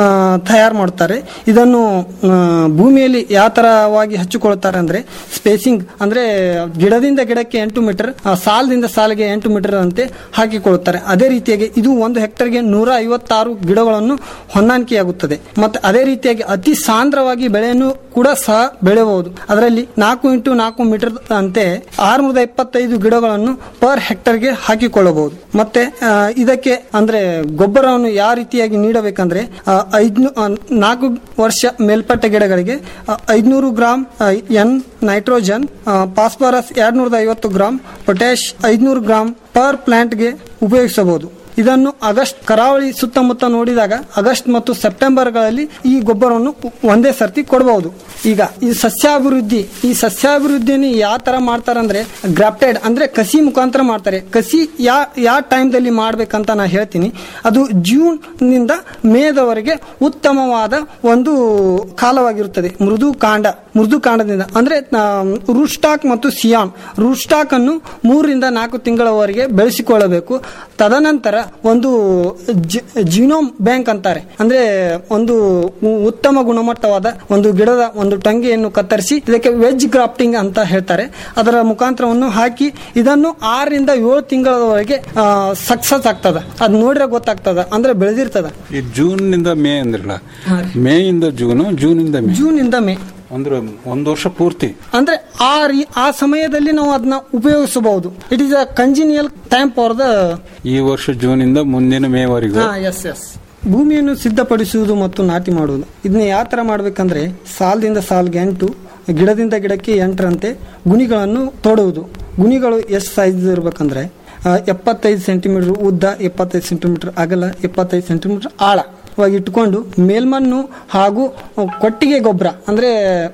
ತಯಾರು ಮಾಡ್ತಾರೆ ಇದನ್ನು ಆ, ಭೂಮಿಯಲ್ಲಿ ಯಾವ ತರವಾಗಿ ಹಚ್ಚಿಕೊಳ್ತಾರೆ ಅಂದ್ರೆ ಸ್ಪೇಸಿಂಗ್ ಅಂದ್ರೆ ಗಿಡದಿಂದ ಗಿಡಕ್ಕೆ ಎಂಟು ಮೀಟರ್ ಸಾಲದಿಂದ ಸಾಲಿಗೆ ಎಂಟು ಮೀಟರ್ ಅಂತೆ ಹಾಕಿಕೊಳ್ಳುತ್ತಾರೆ ಅದೇ ರೀತಿಯಾಗಿ ಇದು ಒಂದು ಹೆಕ್ಟರ್ಗೆ ನೂರ ಐವತ್ತಾರು ಗಿಡಗಳನ್ನು ಹೊಂದಾಣಿಕೆಯಾಗುತ್ತದೆ ಮತ್ತೆ ಅದೇ ರೀತಿಯಾಗಿ ಅತಿ ಸಾಂದ್ರವಾಗಿ ಬೆಳೆಯನ್ನು ಕೂಡ ಸಹ ಬೆಳೆಯಬಹುದು ಅದರಲ್ಲಿ ನಾಲ್ಕು ಇಂಟು ನಾಲ್ಕು ಮೀಟರ್ ಅಂತೆ ಆರುನೂರ ಇಪ್ಪತ್ತೈದು ಗಿಡಗಳನ್ನು ಪರ್ ಹೆಕ್ಟರ್ಗೆ ಹಾಕಿಕೊಳ್ಳಬಹುದು ಮತ್ತೆ ಆ, ಇದಕ್ಕೆ ಅಂದ್ರೆ ಗೊಬ್ಬರವನ್ನು ಯಾವ ರೀತಿಯಾಗಿ ನೀಡಬೇಕಂದ್ರೆ ಆ, ಐದ್ನು ಆ, ನಾಲ್ಕು ವರ್ಷ ಮೇಲ್ಪಟ್ಟ ಗಿಡಗಳಿಗೆ ಆ, ಐದ್ನೂರು ಗ್ರಾಂ ಆ, ಎನ್ ನೈಟ್ರೋಜನ್ ಆ, ಫಾಸ್ಫರಸ್ ಎರಡ್ನೂರದ ಐವತ್ತು ಗ್ರಾಂ ಪೊಟ್ಯಾಶ್ ಐದ್ನೂರು ಗ್ರಾಂ ಪರ್ ಪ್ಲಾಂಟ್ಗೆ ಉಪಯೋಗಿಸಬಹುದು ಇದನ್ನು ಆಗಸ್ಟ್ ಕರಾವಳಿ ಸುತ್ತಮುತ್ತ ನೋಡಿದಾಗ ಆಗಸ್ಟ್ ಮತ್ತು ಸೆಪ್ಟೆಂಬರ್ಗಳಲ್ಲಿ ಈ ಗೊಬ್ಬರವನ್ನು ಒಂದೇ ಸರ್ತಿ ಕೊಡಬಹುದು ಈಗ ಈ ಸಸ್ಯಾಭಿವೃದ್ಧಿ ಈ ಸಸ್ಯಾಭಿವೃದ್ಧಿಯನ್ನು ಯಾವ ತರ ಮಾಡ್ತಾರೆ ಅಂದ್ರೆ ಗ್ರಾಫ್ಟೆಡ್ ಅಂದ್ರೆ ಕಸಿ ಮುಖಾಂತರ ಮಾಡ್ತಾರೆ ಕಸಿ ಯಾ ಯಾವ ಟೈಮ್ದಲ್ಲಿ ಮಾಡ್ಬೇಕಂತ ನಾ ಹೇಳ್ತೀನಿ ಅದು ಜೂನ್ ನಿಂದ ಮೇದವರೆಗೆ ಉತ್ತಮವಾದ ಒಂದು ಕಾಲವಾಗಿರುತ್ತದೆ ಮೃದು ಕಾಂಡ ಮೃದು ಕಾಂಡದಿಂದ ಅಂದ್ರೆ ರೂಟ್ ಸ್ಟಾಕ್ ಮತ್ತು ಸಿಯಾನ್ ರೂಟ್ ಸ್ಟಾಕ್ ಅನ್ನು ಮೂರರಿಂದ ನಾಲ್ಕು ತಿಂಗಳವರೆಗೆ ಬೆಳೆಸಿಕೊಳ್ಳಬೇಕು ತದನಂತರ ಒಂದು ಜಿ- ಜಿನೋಮ್ ಬ್ಯಾಂಕ್ ಅಂತಾರೆ ಅಂದ್ರೆ ಒಂದು ಉ- ಉತ್ತಮ ಗುಣಮಟ್ಟವಾದ ಒಂದು ಗಿಡದ ಒಂದು ಟಂಗಿಯನ್ನು ಕತ್ತರಿಸಿ ಇದಕ್ಕೆ ವೆಜ್ ಗ್ರಾಫ್ಟಿಂಗ್ ಅಂತ ಹೇಳ್ತಾರೆ ಅದರ ಮುಖಾಂತರವನ್ನು ಹಾಕಿ ಇದನ್ನು ಆರರಿಂದ ಏಳು ತಿಂಗಳವರೆಗೆ ಸಕ್ಸಸ್ ಆಗ್ತದ ಅದ್ ನೋಡ್ರೆ ಗೊತ್ತಾಗ್ತದ ಅಂದ್ರೆ ಬೆಳೆದಿರ್ತದ ಈ ಜೂನ್ ನಿಂದ ಮೇ ಅಂದ್ರಲ್ಲ ಮೇ ಇಂದ ಜೂನು ಜೂನ್ ಇಂದ ಮೇ ಜೂನ್ ಇಂದ ಮೇ ಅಂದ್ರೆ ಒಂದು ವರ್ಷ ಪೂರ್ತಿ ಅಂದ್ರೆ ಆ ರೀ- ಆ ಸಮಯದಲ್ಲಿ ನಾವು ಅದನ್ನ ಉಪಯೋಗಿಸಬಹುದು it is a congenial time for the ಈ ವರ್ಷ ಜೂನ್ ಇಂದ ಮುಂದಿನ ಮೇವರೆಗೂ ಎಸ್ ಎಸ್ ಭೂಮಿಯನ್ನು ಸಿದ್ಧಪಡಿಸುವುದು ಮತ್ತು ನಾಟಿ ಮಾಡುವುದು ಇದನ್ನ ಯಾವ ತರ ಮಾಡ್ಬೇಕಂದ್ರೆ ಸಾಲದಿಂದ ಸಾಲ್ಗೆ ಎಂಟು ಗಿಡದಿಂದ ಗಿಡಕ್ಕೆ ಎಂಟರಂತೆ ಗುಣಿಗಳನ್ನು ತೋಡುವುದು ಗುಣಿಗಳು ಎಷ್ಟು ಸೈಜ್ ಇರ್ಬೇಕಂದ್ರೆ ಆ, ಎಪ್ಪತ್ತೈದು ಸೆಂಟಿಮೀಟರ್ ಉದ್ದ ಎಪ್ಪತ್ತೈದು ಸೆಂಟಿಮೀಟರ್ ಅಗಲ ಎಪ್ಪತ್ತೈದು ಸೆಂಟಿಮೀಟರ್ ಆಳವಾಗಿ ಇಟ್ಕೊಂಡು ಮೇಲ್ಮಣ್ಣು ಹಾಗೂ ಕೊಟ್ಟಿಗೆ ಗೊಬ್ಬರ ಅಂದ್ರೆ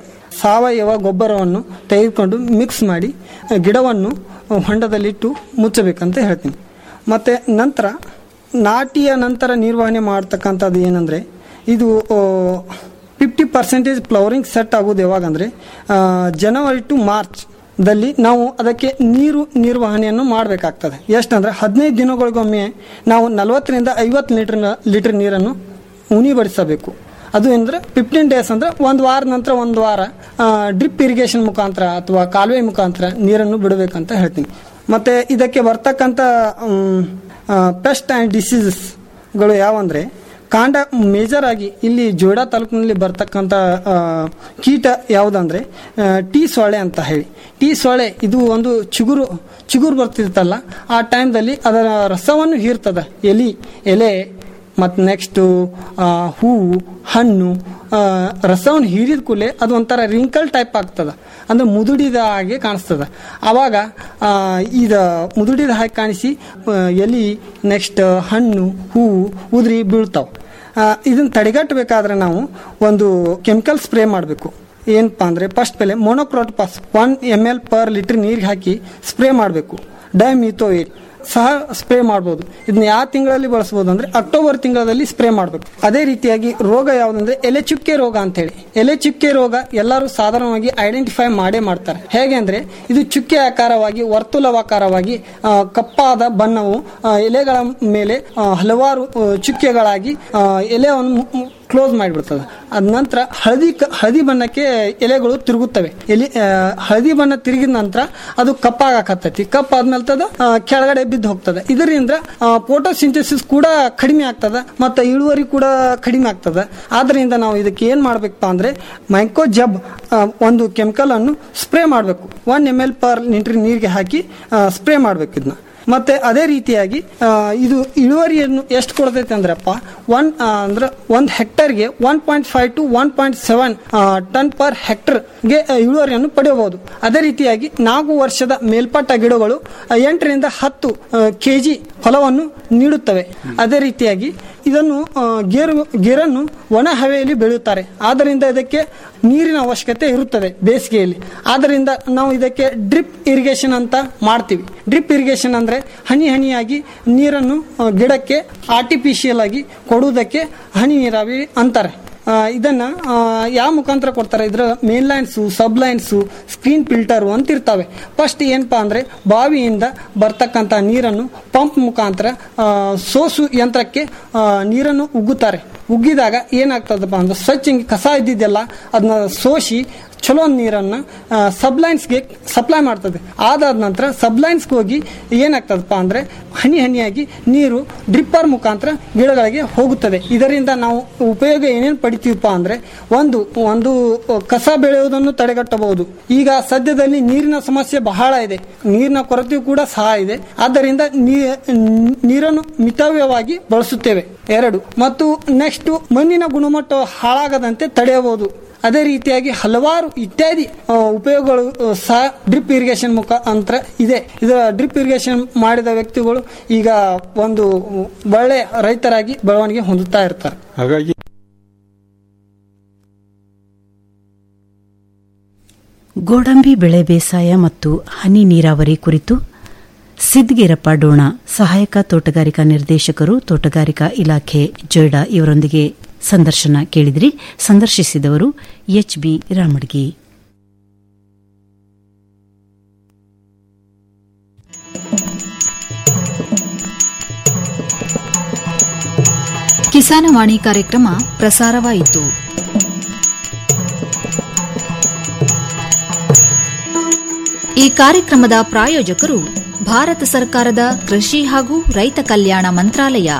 ಸಾವಯವ ಗೊಬ್ಬರವನ್ನು ತೆಗೆದುಕೊಂಡು ಮಿಕ್ಸ್ ಮಾಡಿ ಆ, ಗಿಡವನ್ನು ಹೊಂಡದಲ್ಲಿಟ್ಟು ಮುಚ್ಚಬೇಕಂತ ಹೇಳ್ತೀನಿ ಮತ್ತೆ ನಂತರ ನಾಟಿಯ ನಂತರ ನಿರ್ವಹಣೆ ಮಾಡ್ತಕ್ಕಂಥದ್ದು ಏನಂದ್ರೆ ಇದು ಫಿಫ್ಟಿ ಪರ್ಸೆಂಟೇಜ್ ಫ್ಲವರಿಂಗ್ ಸೆಟ್ ಆಗೋದು ಯಾವಾಗಂದ್ರೆ ಆ, ಜನವರಿ ಟು ಮಾರ್ಚ್ ದಲ್ಲಿ ನಾವು ಅದಕ್ಕೆ ನೀರು ನಿರ್ವಹಣೆಯನ್ನು ಮಾಡಬೇಕಾಗ್ತದೆ ಎಷ್ಟಂದ್ರೆ ಹದಿನೈದು ದಿನಗಳಿಗೊಮ್ಮೆ ನಾವು ನಲವತ್ತರಿಂದ ಐವತ್ತು ಲೀಟರ್ ಲೀಟರ್ ನೀರನ್ನು ಉಣಿಬಡಿಸಬೇಕು ಅದು ಅಂದ್ರೆ ಫಿಫ್ಟೀನ್ ಡೇಸ್ ಅಂದ್ರೆ ಒಂದು ವಾರ ನಂತರ ಒಂದು ವಾರ ಡ್ರಿಪ್ ಇರಿಗೇಷನ್ ಮುಖಾಂತರ ಅಥವಾ ಕಾಲುವೆ ಮುಖಾಂತರ ನೀರನ್ನು ಬಿಡಬೇಕಂತ ಹೇಳ್ತೀನಿ ಮತ್ತೆ ಇದಕ್ಕೆ ಬರ್ತಕ್ಕಂಥ ಪೆಸ್ಟ್ ಆ್ಯಂಡ್ ಡಿಸೀಸಸ್ಗಳು ಯಾವಂದ್ರೆ ಕಾಂಡ ಮೇಜರ್ ಆಗಿ ಇಲ್ಲಿ ಜೋಡಾ ತಾಲೂಕಿನಲ್ಲಿ ಬರ್ತಕ್ಕಂಥ ಆ, ಕೀಟ ಯಾವುದಂದ್ರೆ ಆ, ಟೀ ಸೊಳ್ಳೆ ಅಂತ ಹೇಳಿ ಟೀ ಸೊಳ್ಳೆ ಇದು ಒಂದು ಚಿಗುರು ಚಿಗುರು ಬರ್ತಿರ್ತಲ್ಲ ಆ ಟೈಮ್ದಲ್ಲಿ ಅದರ ರಸವನ್ನು ಹೀರ್ತದ ಎಲಿ ಎಲೆ ಮತ್ತು ನೆಕ್ಸ್ಟು ಹೂವು ಹಣ್ಣು ಆ, ರಸವನ್ನು ಹೀರಿದ ಕೂಡಲೇ ಅದು ಒಂಥರ ರಿಂಕಲ್ ಟೈಪ್ ಆಗ್ತದ ಅಂದ್ರೆ ಮುದುಡಿದ ಹಾಗೆ ಕಾಣಿಸ್ತದ ಆವಾಗ ಆ, ಇದ ಮುದುಡಿದ ಹಾಗೆ ಕಾಣಿಸಿ ಆ, ಎಲಿ ನೆಕ್ಸ್ಟ್ ಹಣ್ಣು ಹೂವು ಉದುರಿ ಬೀಳ್ತಾವ ಇದನ್ನು ತಡೆಗಟ್ಟಬೇಕಾದ್ರೆ ನಾವು ಒಂದು ಕೆಮಿಕಲ್ ಸ್ಪ್ರೇ ಮಾಡಬೇಕು ಏನಪ್ಪಾ ಅಂದ್ರೆ ಫಸ್ಟ್ ಬೆಲೆ monocrotophos one M L per litre ನೀರಿಗೆ ಹಾಕಿ ಸ್ಪ್ರೇ ಮಾಡಬೇಕು ಡೈಮಿಥೋಯಿಟ್ ಸಹ ಸ್ಪ್ರೇ ಮಾಡ್ಬೋದು ಇದನ್ನ ಯಾವ ತಿಂಗಳಲ್ಲಿ ಬಳಸಬಹುದು ಅಂದ್ರೆ ಅಕ್ಟೋಬರ್ ತಿಂಗಳಲ್ಲಿ ಸ್ಪ್ರೇ ಮಾಡಬೇಕು ಅದೇ ರೀತಿಯಾಗಿ ರೋಗ ಯಾವುದಂದ್ರೆ ಎಲೆ ಚುಕ್ಕೆ ರೋಗ ಅಂತೇಳಿ ಎಲೆ ಚುಕ್ಕೆ ರೋಗ ಎಲ್ಲರೂ ಸಾಧಾರಣವಾಗಿ ಐಡೆಂಟಿಫೈ ಮಾಡೇ ಮಾಡ್ತಾರೆ ಹೇಗೆ ಅಂದ್ರೆ ಇದು ಚುಕ್ಕೆ ಆಕಾರವಾಗಿ ವರ್ತುಲವಾಕಾರವಾಗಿ ಆ, ಕಪ್ಪಾದ ಬಣ್ಣವು ಆ, ಎಲೆಗಳ ಮೇಲೆ ಆ, ಹಲವಾರು ಆ, ಚುಕ್ಕೆಗಳಾಗಿ ಆ, ಎಲೆಯನ್ನು ಮು- ಮು- ಕ್ಲೋಸ್ ಮಾಡಿಬಿಡ್ತದೆ ಅದ ನಂತರ ಹಳದಿ ಕ- ಹಳದಿ ಬಣ್ಣಕ್ಕೆ ಎಲೆಗಳು ತಿರುಗುತ್ತವೆ ಎಲೆ ಆ, ಹಳದಿ ಬಣ್ಣ ತಿರುಗಿದ ನಂತರ ಅದು ಕಪ್ಪಾಗಕತ್ತೈತಿ ಕಪ್ಪಾದ್ಮೇಲೆ ತದ ಆ, ಕೆಳಗಡೆ ಬಿದ್ದು ಹೋಗ್ತದೆ ಇದರಿಂದ ಫೋಟೋಸಿಂಥಸಿಸ್ ಕೂಡ ಕಡಿಮೆ ಆಗ್ತದ ಮತ್ತೆ ಇಳುವರಿ ಕೂಡ ಕಡಿಮೆ ಆಗ್ತದ ಆದ್ರಿಂದ ನಾವು ಇದಕ್ಕೆ ಏನ್ ಮಾಡ್ಬೇಕಪ್ಪ ಅಂದ್ರೆ ಮೈಕೋ ಜಬ್ ಒಂದು ಕೆಮಿಕಲ್ ಅನ್ನು ಸ್ಪ್ರೇ ಮಾಡಬೇಕು one M L per litre ನೀರಿಗೆ ಹಾಕಿ ಸ್ಪ್ರೇ ಮಾಡ್ಬೇಕು ಇದನ್ನ ಮತ್ತೆ ಅದೇ ರೀತಿಯಾಗಿ ಆ, ಇದು ಇಳುವರಿಯನ್ನು ಎಷ್ಟು ಕೊಡ್ತೈತೆ ಅಂದ್ರಪ್ಪ ಒನ್ ಅಂದ್ರೆ ಒಂದು ಹೆಕ್ಟರ್ಗೆ one point five to one point seven tonne per ಹೆಕ್ಟರ್ಗೆ ಇಳುವರಿಯನ್ನು ಪಡೆಯಬಹುದು ಅದೇ ರೀತಿಯಾಗಿ ನಾಲ್ಕು ವರ್ಷದ ಮೇಲ್ಪಟ್ಟ ಗಿಡಗಳು ಆ, ಎಂಟರಿಂದ ಹತ್ತು ಕೆಜಿ ಫಲವನ್ನು ನೀಡುತ್ತವೆ ಅದೇ ರೀತಿಯಾಗಿ ಇದನ್ನು ಆ, ಗೇರು ಗೇರನ್ನು ಒಣ ಹವೆಯಲ್ಲಿ ಬೆಳೆಯುತ್ತಾರೆ ಆದ್ದರಿಂದ ಇದಕ್ಕೆ ನೀರಿನ ಅವಶ್ಯಕತೆ ಇರುತ್ತದೆ ಬೇಸಿಗೆಯಲ್ಲಿ ಆದ್ದರಿಂದ ನಾವು ಇದಕ್ಕೆ ಡ್ರಿಪ್ ಇರಿಗೇಷನ್ ಅಂತ ಮಾಡ್ತೀವಿ ಡ್ರಿಪ್ ಇರಿಗೇಷನ್ ಅಂದ್ರೆ ಹನಿ ಹನಿಯಾಗಿ ನೀರನ್ನು ಆ, ಗಿಡಕ್ಕೆ ಆರ್ಟಿಫಿಷಿಯಲ್ ಆಗಿ ಕೊಡುವುದಕ್ಕೆ ಹನಿ ನೀರಾವರಿ ಅಂತಾರೆ ಆ, ಇದನ್ನ ಆ, ಯಾವ ಮುಖಾಂತರ ಕೊಡ್ತಾರೆ ಇದ್ರ main lines sub lines screen filter ಅಂತ ಇರ್ತವೆ ಫಸ್ಟ್ ಏನಪ್ಪಾ ಅಂದ್ರೆ ಬಾವಿಯಿಂದ ಬರ್ತಕ್ಕಂಥ ನೀರನ್ನು ಪಂಪ್ ಮುಖಾಂತರ ಆ, ಸೋಸು ಯಂತ್ರಕ್ಕೆ ಆ, ನೀರನ್ನು ಉಗ್ಗುತ್ತಾರೆ ಉಗ್ಗಿದಾಗ ಏನಾಗ್ತದಪ್ಪ ಅಂದ್ರೆ ಸ್ವಚ್ಛ ಹಿಂಗೆ ಕಸ ಇದ್ದಿದ್ದೆಲ್ಲ ಅದನ್ನ ಸೋಸಿ ಚಲೋ ನೀರನ್ನ ಸಬ್ಲೈನ್ಸ್ಗೆ ಸಪ್ಲೈ ಮಾಡ್ತದೆ ಅದಾದ ನಂತರ ಸಬ್ಲೈನ್ಸ್ಗೆ ಹೋಗಿ ಏನಾಗ್ತದಪ್ಪ ಅಂದ್ರೆ ಹನಿ ಹನಿಯಾಗಿ ನೀರು ಡ್ರಿಪ್ಪರ್ ಮುಖಾಂತರ ಗಿಡಗಳಿಗೆ ಹೋಗುತ್ತದೆ ಇದರಿಂದ ನಾವು ಉಪಯೋಗ ಏನೇನು ಪಡಿತೀವಪ್ಪ ಅಂದ್ರೆ ಒಂದು ಒಂದು ಕಸ ಬೆಳೆಯುವುದನ್ನು ತಡೆಗಟ್ಟಬಹುದು ಈಗ ಸದ್ಯದಲ್ಲಿ ನೀರಿನ ಸಮಸ್ಯೆ ಬಹಳ ಇದೆ ನೀರಿನ ಕೊರತೆಯೂ ಕೂಡ ಸಹ ಇದೆ ಆದ್ದರಿಂದ ನೀ- ನೀರನ್ನು ಮಿತವ್ಯವಾಗಿ ಬಳಸುತ್ತೇವೆ ಎರಡು ಮತ್ತು ನೆಕ್ಸ್ಟ್ ಮಣ್ಣಿನ ಗುಣಮಟ್ಟ ಹಾಳಾಗದಂತೆ ತಡೆಯಬಹುದು ಅದೇ ರೀತಿಯಾಗಿ ಹಲವಾರು ಇತ್ಯಾದಿ ಆ, ಉಪಯೋಗಗಳು ಆ, ಸಹ ಡ್ರಿಪ್ ಇರಿಗೇಷನ್ ಮುಖಾಂತರ ಇದೆ ಇದರ ಡ್ರಿಪ್ ಇರಿಗೇಷನ್ ಮಾಡಿದ ವ್ಯಕ್ತಿಗಳು ಈಗ ಒಂದು ಒಳ್ಳೆ ರೈತರಾಗಿ ಬೆಳವಣಿಗೆ ಹೊಂದುತ್ತಾ ಇರ್ತಾರೆ ಹಾಗಾಗಿ ಗೋಡಂಬಿ ಬೆಳೆ ಬೇಸಾಯ ಮತ್ತು ಹನಿ ನೀರಾವರಿ ಕುರಿತು ಸಿದ್ಗೇರಪ್ಪ ಡೋಣ ಸಹಾಯಕ ತೋಟಗಾರಿಕಾ ನಿರ್ದೇಶಕರು ತೋಟಗಾರಿಕಾ ಇಲಾಖೆ ಜೊಯ್ಡಾ ಇವರೊಂದಿಗೆ ಸಂದರ್ಶನ ಕೇಳಿದ್ರಿ ಸಂದರ್ಶಿಸಿದವರು ಎಚ್ ಬಿ ರಾಮಡ್ಗಿ ಕಿಸಾನವಾಣಿ ಕಾರ್ಯಕ್ರಮ ಪ್ರಸಾರವಾಯಿತು ಈ ಕಾರ್ಯಕ್ರಮದ ಪ್ರಾಯೋಜಕರು ಭಾರತ ಸರ್ಕಾರದ ಕೃಷಿ ಹಾಗೂ ರೈತ ಕಲ್ಯಾಣ ಮಂತ್ರಾಲಯ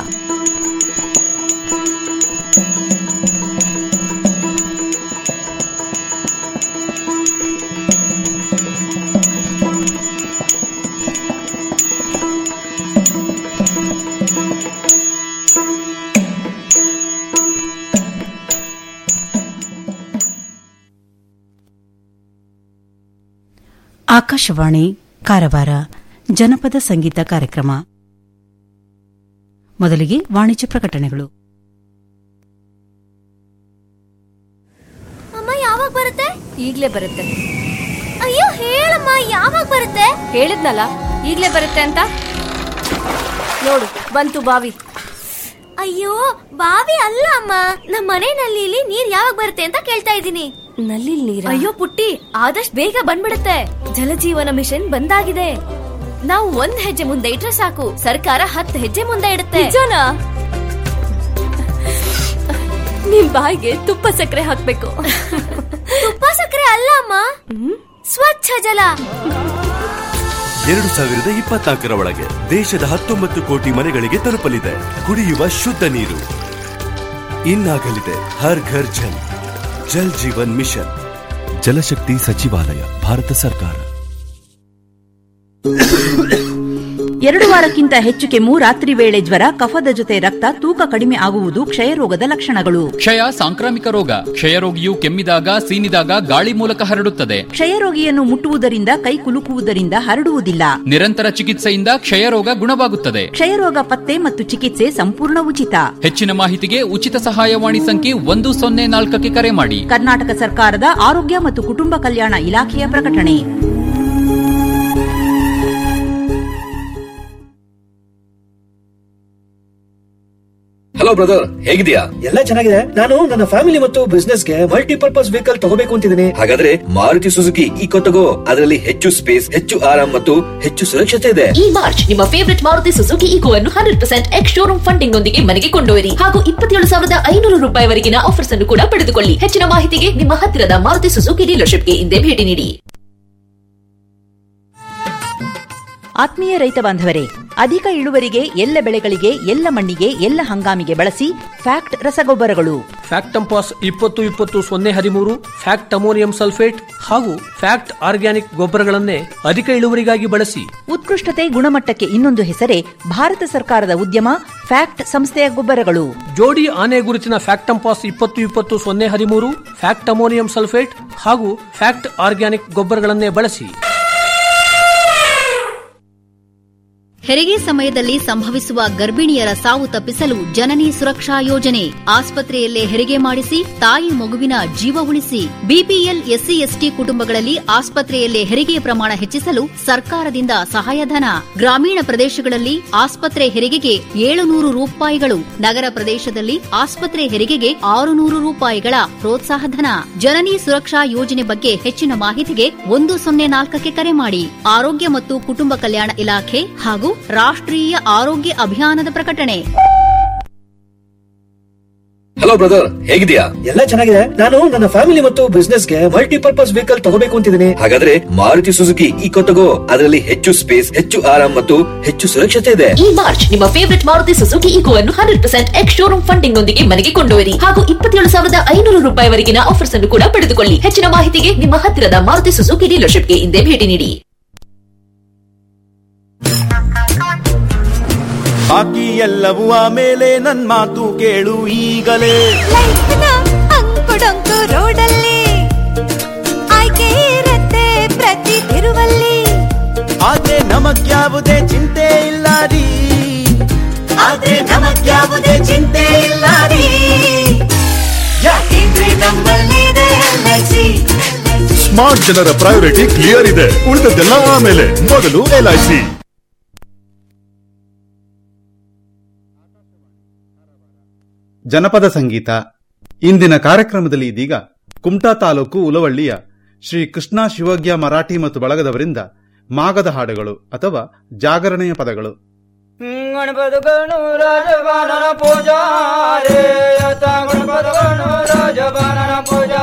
ಆಕಾಶವಾಣಿ ಕಾರವಾರ ಜನಪದ ಸಂಗೀತ ಕಾರ್ಯಕ್ರಮ ಮೊದಲಿಗೆ ವಾಣಿಜ್ಯ ಪ್ರಕಟಣೆಗಳು ಅಮ್ಮ ಯಾವಾಗ ಬರುತ್ತೆ ಈಗ್ಲೇ ಬರುತ್ತೆ ಅಯ್ಯೋ ಹೇಳಮ್ಮ ಯಾವಾಗ ಬರುತ್ತೆ ಹೇಳಿದ್ನಲ್ಲ ಈಗ್ಲೇ ಬರುತ್ತೆ ಅಂತ ನೋಡು ಬಂತು ಬಾವಿ ಅಯ್ಯೋ ಬಾವಿ ಅಲ್ಲ ಅಮ್ಮ ನಮ್ಮ ಮನೆ ನಲ್ಲಿಲಿ ನೀರ್ ಯಾವಾಗ ಬರುತ್ತೆ ಅಂತ ಕೇಳ್ತಾ ಇದ್ದೀನಿ ನಲ್ಲಿ ನೀರ ಅಯ್ಯೋ ಪುಟ್ಟಿ ಆದಷ್ಟು ಬೇಗ ಬಂದ್ಬಿಡುತ್ತೆ ಜಲಜೀವನ ಮಿಷನ್ ಬಂದಾಗಿದೆ ನಾವು ಒಂದ್ ಹೆಜ್ಜೆ ಮುಂದೆ ಇಟ್ರೆ ಸಾಕು ಸರ್ಕಾರ ಹತ್ತು ಹೆಜ್ಜೆ ಮುಂದೆ ಇಡುತ್ತೆ ನಿಜನಾ ನಿಮ್ ಬಾಯಿಗೆ ತುಪ್ಪ ಸಕ್ಕರೆ ಹಾಕ್ಬೇಕು ತುಪ್ಪ ಸಕ್ಕರೆ ಅಲ್ಲ ಅಮ್ಮ ಸ್ವಚ್ಛ ಜಲ ಎರಡು ಸಾವಿರದ ಇಪ್ಪತ್ನಾಲ್ಕರ ಒಳಗೆ ದೇಶದ ಹತ್ತೊಂಬತ್ತು ಕೋಟಿ ಮನೆಗಳಿಗೆ ತಲುಪಲಿದೆ ಕುಡಿಯುವ ಶುದ್ಧ ನೀರು ಇನ್ನಾಗಲಿದೆ ಹರ್ ಘರ್ ಜಲ್ ಜಲ್ ಜೀವನ್ ಮಿಷನ್ ಜಲಶಕ್ತಿ ಸಚಿವಾಲಯ ಭಾರತ ಸರ್ಕಾರ ಎರಡು ವಾರಕ್ಕಿಂತ ಹೆಚ್ಚು ಕೆಮ್ಮು ರಾತ್ರಿ ವೇಳೆ ಜ್ವರ ಕಫದ ಜೊತೆ ರಕ್ತ ತೂಕ ಕಡಿಮೆ ಆಗುವುದು ಕ್ಷಯರೋಗದ ಲಕ್ಷಣಗಳು ಕ್ಷಯ ಸಾಂಕ್ರಾಮಿಕ ರೋಗ ಕ್ಷಯರೋಗಿಯು ಕೆಮ್ಮಿದಾಗ ಸೀನಿದಾಗ ಗಾಳಿ ಮೂಲಕ ಹರಡುತ್ತದೆ ಕ್ಷಯರೋಗಿಯನ್ನು ಮುಟ್ಟುವುದರಿಂದ ಕೈ ಕುಲುಕುವುದರಿಂದ ಹರಡುವುದಿಲ್ಲ ನಿರಂತರ ಚಿಕಿತ್ಸೆಯಿಂದ ಕ್ಷಯರೋಗ ಗುಣವಾಗುತ್ತದೆ ಕ್ಷಯರೋಗ ಪತ್ತೆ ಮತ್ತು ಚಿಕಿತ್ಸೆ ಸಂಪೂರ್ಣ ಉಚಿತ ಹೆಚ್ಚಿನ ಮಾಹಿತಿಗೆ ಉಚಿತ ಸಹಾಯವಾಣಿ ಸಂಖ್ಯೆ ಒಂದು ಸೊನ್ನೆ ನಾಲ್ಕಕ್ಕೆ ಕರೆ ಮಾಡಿ ಕರ್ನಾಟಕ ಸರ್ಕಾರದ ಆರೋಗ್ಯ ಮತ್ತು ಕುಟುಂಬ ಕಲ್ಯಾಣ ಇಲಾಖೆಯ ಪ್ರಕಟಣೆ ಹಲೋ ಬ್ರದರ್ ಹೇಗಿದ್ಯಾ ಎಲ್ಲ ಚೆನ್ನಾಗಿದೆ ನಾನು ನನ್ನ ಫ್ಯಾಮಿಲಿ ಮತ್ತು ಬಿಸ್ನೆಸ್ ಗೆ ಮಲ್ಟಿಪರ್ಪಸ್ ವೆಹಿಕಲ್ ತಗೋಬೇಕು ಅಂತಿದ್ದೀನಿ ಹಾಗಾದ್ರೆ ಮಾರುತಿ ಸುಜುಕಿ ಈಕೋ ತಗೋ ಅದರಲ್ಲಿ ಹೆಚ್ಚು ಸ್ಪೇಸ್ ಹೆಚ್ಚು ಆರಾಮ್ ಮತ್ತು ಹೆಚ್ಚು ಸುರಕ್ಷತೆ ಇದೆ ಈ ಮಾರ್ಚ್ ನಿಮ್ಮ ಫೇವರಿಟ್ ಮಾರುತಿ ಸುಜುಕಿ ಈಗೋ ಅನ್ನು hundred percent ex showroom funding ನೊಂದಿಗೆ ಮನೆಗೆ ಕೊಂಡೊಯ್ಯಿರಿ ಹಾಗೂ ಇಪ್ಪತ್ತೇಳು ಸಾವಿರದ ಐನೂರು ರೂಪಾಯಿವರೆಗಿನ ಆಫರ್ಸ್ ಅನ್ನು ಕೂಡ ಪಡೆದುಕೊಳ್ಳಿ ಹೆಚ್ಚಿನ ಮಾಹಿತಿಗೆ ನಿಮ್ಮ ಹತ್ತಿರದ ಮಾರುತಿ ಸುಜುಕಿ ಡೀಲರ್ಶಿಪ್ಗೆ ಹಿಂದೆ ಭೇಟಿ ನೀಡಿ ಆತ್ಮೀಯ ರೈತ ಬಾಂಧವರೇ ಅಧಿಕ ಇಳುವರಿಗೆ ಎಲ್ಲ ಬೆಳೆಗಳಿಗೆ ಎಲ್ಲ ಮಣ್ಣಿಗೆ ಎಲ್ಲ ಹಂಗಾಮಿಗೆ ಬಳಸಿ ಫ್ಯಾಕ್ಟ್ ರಸಗೊಬ್ಬರಗಳು ಫ್ಯಾಕ್ಟಂಪಾಸ್ ಇಪ್ಪತ್ತು ಇಪ್ಪತ್ತು ಸೊನ್ನೆ ಹದಿಮೂರು ಫ್ಯಾಕ್ಟ್ ಅಮೋನಿಯಂ ಸಲ್ಫೇಟ್ ಹಾಗೂ ಫ್ಯಾಕ್ಟ್ ಆರ್ಗ್ಯಾನಿಕ್ ಗೊಬ್ಬರಗಳನ್ನೇ ಅಧಿಕ ಇಳುವರಿಗಾಗಿ ಬಳಸಿ ಉತ್ಕೃಷ್ಟತೆ ಗುಣಮಟ್ಟಕ್ಕೆ ಇನ್ನೊಂದು ಹೆಸರೇ ಭಾರತ ಸರ್ಕಾರದ ಉದ್ಯಮ ಫ್ಯಾಕ್ಟ್ ಸಂಸ್ಥೆಯ ಗೊಬ್ಬರಗಳು ಜೋಡಿ ಆನೆ ಗುರುತಿನ ಫ್ಯಾಕ್ಟಂಪಾಸ್ ಇಪ್ಪತ್ತು ಇಪ್ಪತ್ತು ಸೊನ್ನೆ ಹದಿಮೂರು ಫ್ಯಾಕ್ಟ್ ಅಮೋನಿಯಂ ಸಲ್ಫೇಟ್ ಹಾಗೂ ಫ್ಯಾಕ್ಟ್ ಆರ್ಗ್ಯಾನಿಕ್ ಗೊಬ್ಬರಗಳನ್ನೇ ಬಳಸಿ ಹೆರಿಗೆ ಸಮಯದಲ್ಲಿ ಸಂಭವಿಸುವ ಗರ್ಭಿಣಿಯರ ಸಾವು ತಪ್ಪಿಸಲು ಜನನಿ ಸುರಕ್ಷಾ ಯೋಜನೆ ಆಸ್ಪತ್ರೆಯಲ್ಲೇ ಹೆರಿಗೆ ಮಾಡಿಸಿ ತಾಯಿ ಮಗುವಿನ ಜೀವ ಉಳಿಸಿ ಬಿಪಿಎಲ್ ಎಸ್ಸಿ ಎಸ್ಟಿ ಕುಟುಂಬಗಳಲ್ಲಿ ಆಸ್ಪತ್ರೆಯಲ್ಲೇ ಹೆರಿಗೆಯ ಪ್ರಮಾಣ ಹೆಚ್ಚಿಸಲು ಸರ್ಕಾರದಿಂದ ಸಹಾಯಧನ ಗ್ರಾಮೀಣ ಪ್ರದೇಶಗಳಲ್ಲಿ ಆಸ್ಪತ್ರೆ ಹೆರಿಗೆಗೆ ಏಳುನೂರು ರೂಪಾಯಿಗಳು ನಗರ ಪ್ರದೇಶದಲ್ಲಿ ಆಸ್ಪತ್ರೆ ಹೆರಿಗೆಗೆ ಆರುನೂರು ರೂಪಾಯಿಗಳ ಪ್ರೋತ್ಸಾಹಧನ ಜನನಿ ಸುರಕ್ಷಾ ಯೋಜನೆ ಬಗ್ಗೆ ಹೆಚ್ಚಿನ ಮಾಹಿತಿಗೆ ಒಂದು ಸೊನ್ನೆ ನಾಲ್ಕಕ್ಕೆ ಕರೆ ಮಾಡಿ ಆರೋಗ್ಯ ಮತ್ತು ಕುಟುಂಬ ಕಲ್ಯಾಣ ಇಲಾಖೆ ಹಾಗೂ ರಾಷ್ಟ್ರೀಯ ಆರೋಗ್ಯ ಅಭಿಯಾನದ ಪ್ರಕಟಣೆ ಹಲೋ ಬ್ರದರ್ ಹೇಗಿದ್ಯಾ ಎಲ್ಲ ಚೆನ್ನಾಗಿದೆ ನಾನು ನನ್ನ ಫ್ಯಾಮಿಲಿ ಮತ್ತು ಬಿಸ್ನೆಸ್ ಗೆ ಮಲ್ಟಿಪರ್ಪಸ್ ವೆಹಿಕಲ್ ತಗೋಬೇಕು ಅಂತಿದ್ದೀನಿ ಹಾಗಾದ್ರೆ ಮಾರುತಿ ಸುಜುಕಿ ಈಕೋ ತಗೋ ಅದರಲ್ಲಿ ಹೆಚ್ಚು ಸ್ಪೇಸ್ ಹೆಚ್ಚು ಆರಾಮ್ ಮತ್ತು ಹೆಚ್ಚು ಸುರಕ್ಷತೆ ಇದೆ ಈ ಮಾರ್ಚ್ ನಿಮ್ಮ ಫೇವರಿಟ್ ಮಾರುತಿ ಸುಜುಕಿ ಈಗೋ ಅನ್ನು hundred percent ex showroom funding ನೊಂದಿಗೆ ಮನೆಗೆ ಕೊಂಡೊಯ್ಯಿರಿ ಹಾಗೂ ಇಪ್ಪತ್ತೇಳು ಸಾವಿರದ ಐನೂರು ರೂಪಾಯಿವರೆಗಿನ ಆಫರ್ಸ್ ಅನ್ನು ಕೂಡ ಪಡೆದುಕೊಳ್ಳಿ ಹೆಚ್ಚಿನ ಮಾಹಿತಿಗೆ ನಿಮ್ಮ ಹತ್ತಿರದ ಮಾರುತಿ ಸುಜುಕಿ ಡೀಲರ್ಶಿಪ್ಗೆ ಹಿಂದೆ ಭೇಟಿ ನೀಡಿ ಬಾಕಿ ಎಲ್ಲವೂ ಆಮೇಲೆ ನನ್ ಮಾತು ಕೇಳು ಈಗಲೇ ಅಂಕುಡೊಂಕು ರೋಡಲ್ಲಿ ಆಯ್ಕೆ ಇರತ್ತೆ ಪ್ರತಿ ತಿರುವಲ್ಲಿ ಆದ್ರೆ ನಮಗ್ಯಾವುದೇ ಚಿಂತೆ ಇಲ್ಲ ರೀ ಆದ್ರೆ ನಮಗ್ಯಾವುದೇ ಚಿಂತೆ ಇಲ್ಲ ರೀ ಯಾಕೆಂದ್ರೆ ನಮ್ಮಲ್ಲಿದೆ LIC. ಸ್ಮಾರ್ಟ್ ಜನರ ಪ್ರಯಾರಿಟಿ ಕ್ಲಿಯರ್ ಇದೆ ಉಳಿದದ್ದೆಲ್ಲ ಆಮೇಲೆ ಮೊದಲು ಎಲ್ಐಸಿ ಜನಪದ ಸಂಗೀತ ಇಂದಿನ ಕಾರ್ಯಕ್ರಮದಲ್ಲಿ ಇದೀಗ ಕುಮಟಾ ತಾಲೂಕು ಉಲವಳ್ಳಿಯ ಶ್ರೀ ಕೃಷ್ಣ ಶಿವಜ್ಞ ಮರಾಠಿ ಮತ್ತು ಬಳಗದವರಿಂದ ಮಾಗದ ಹಾಡುಗಳು ಅಥವಾ ಜಾಗರಣೆಯ ಪದಗಳು गणपत गणु राजबानन पूजा रे आता गणपत गणु राजबानन पूजा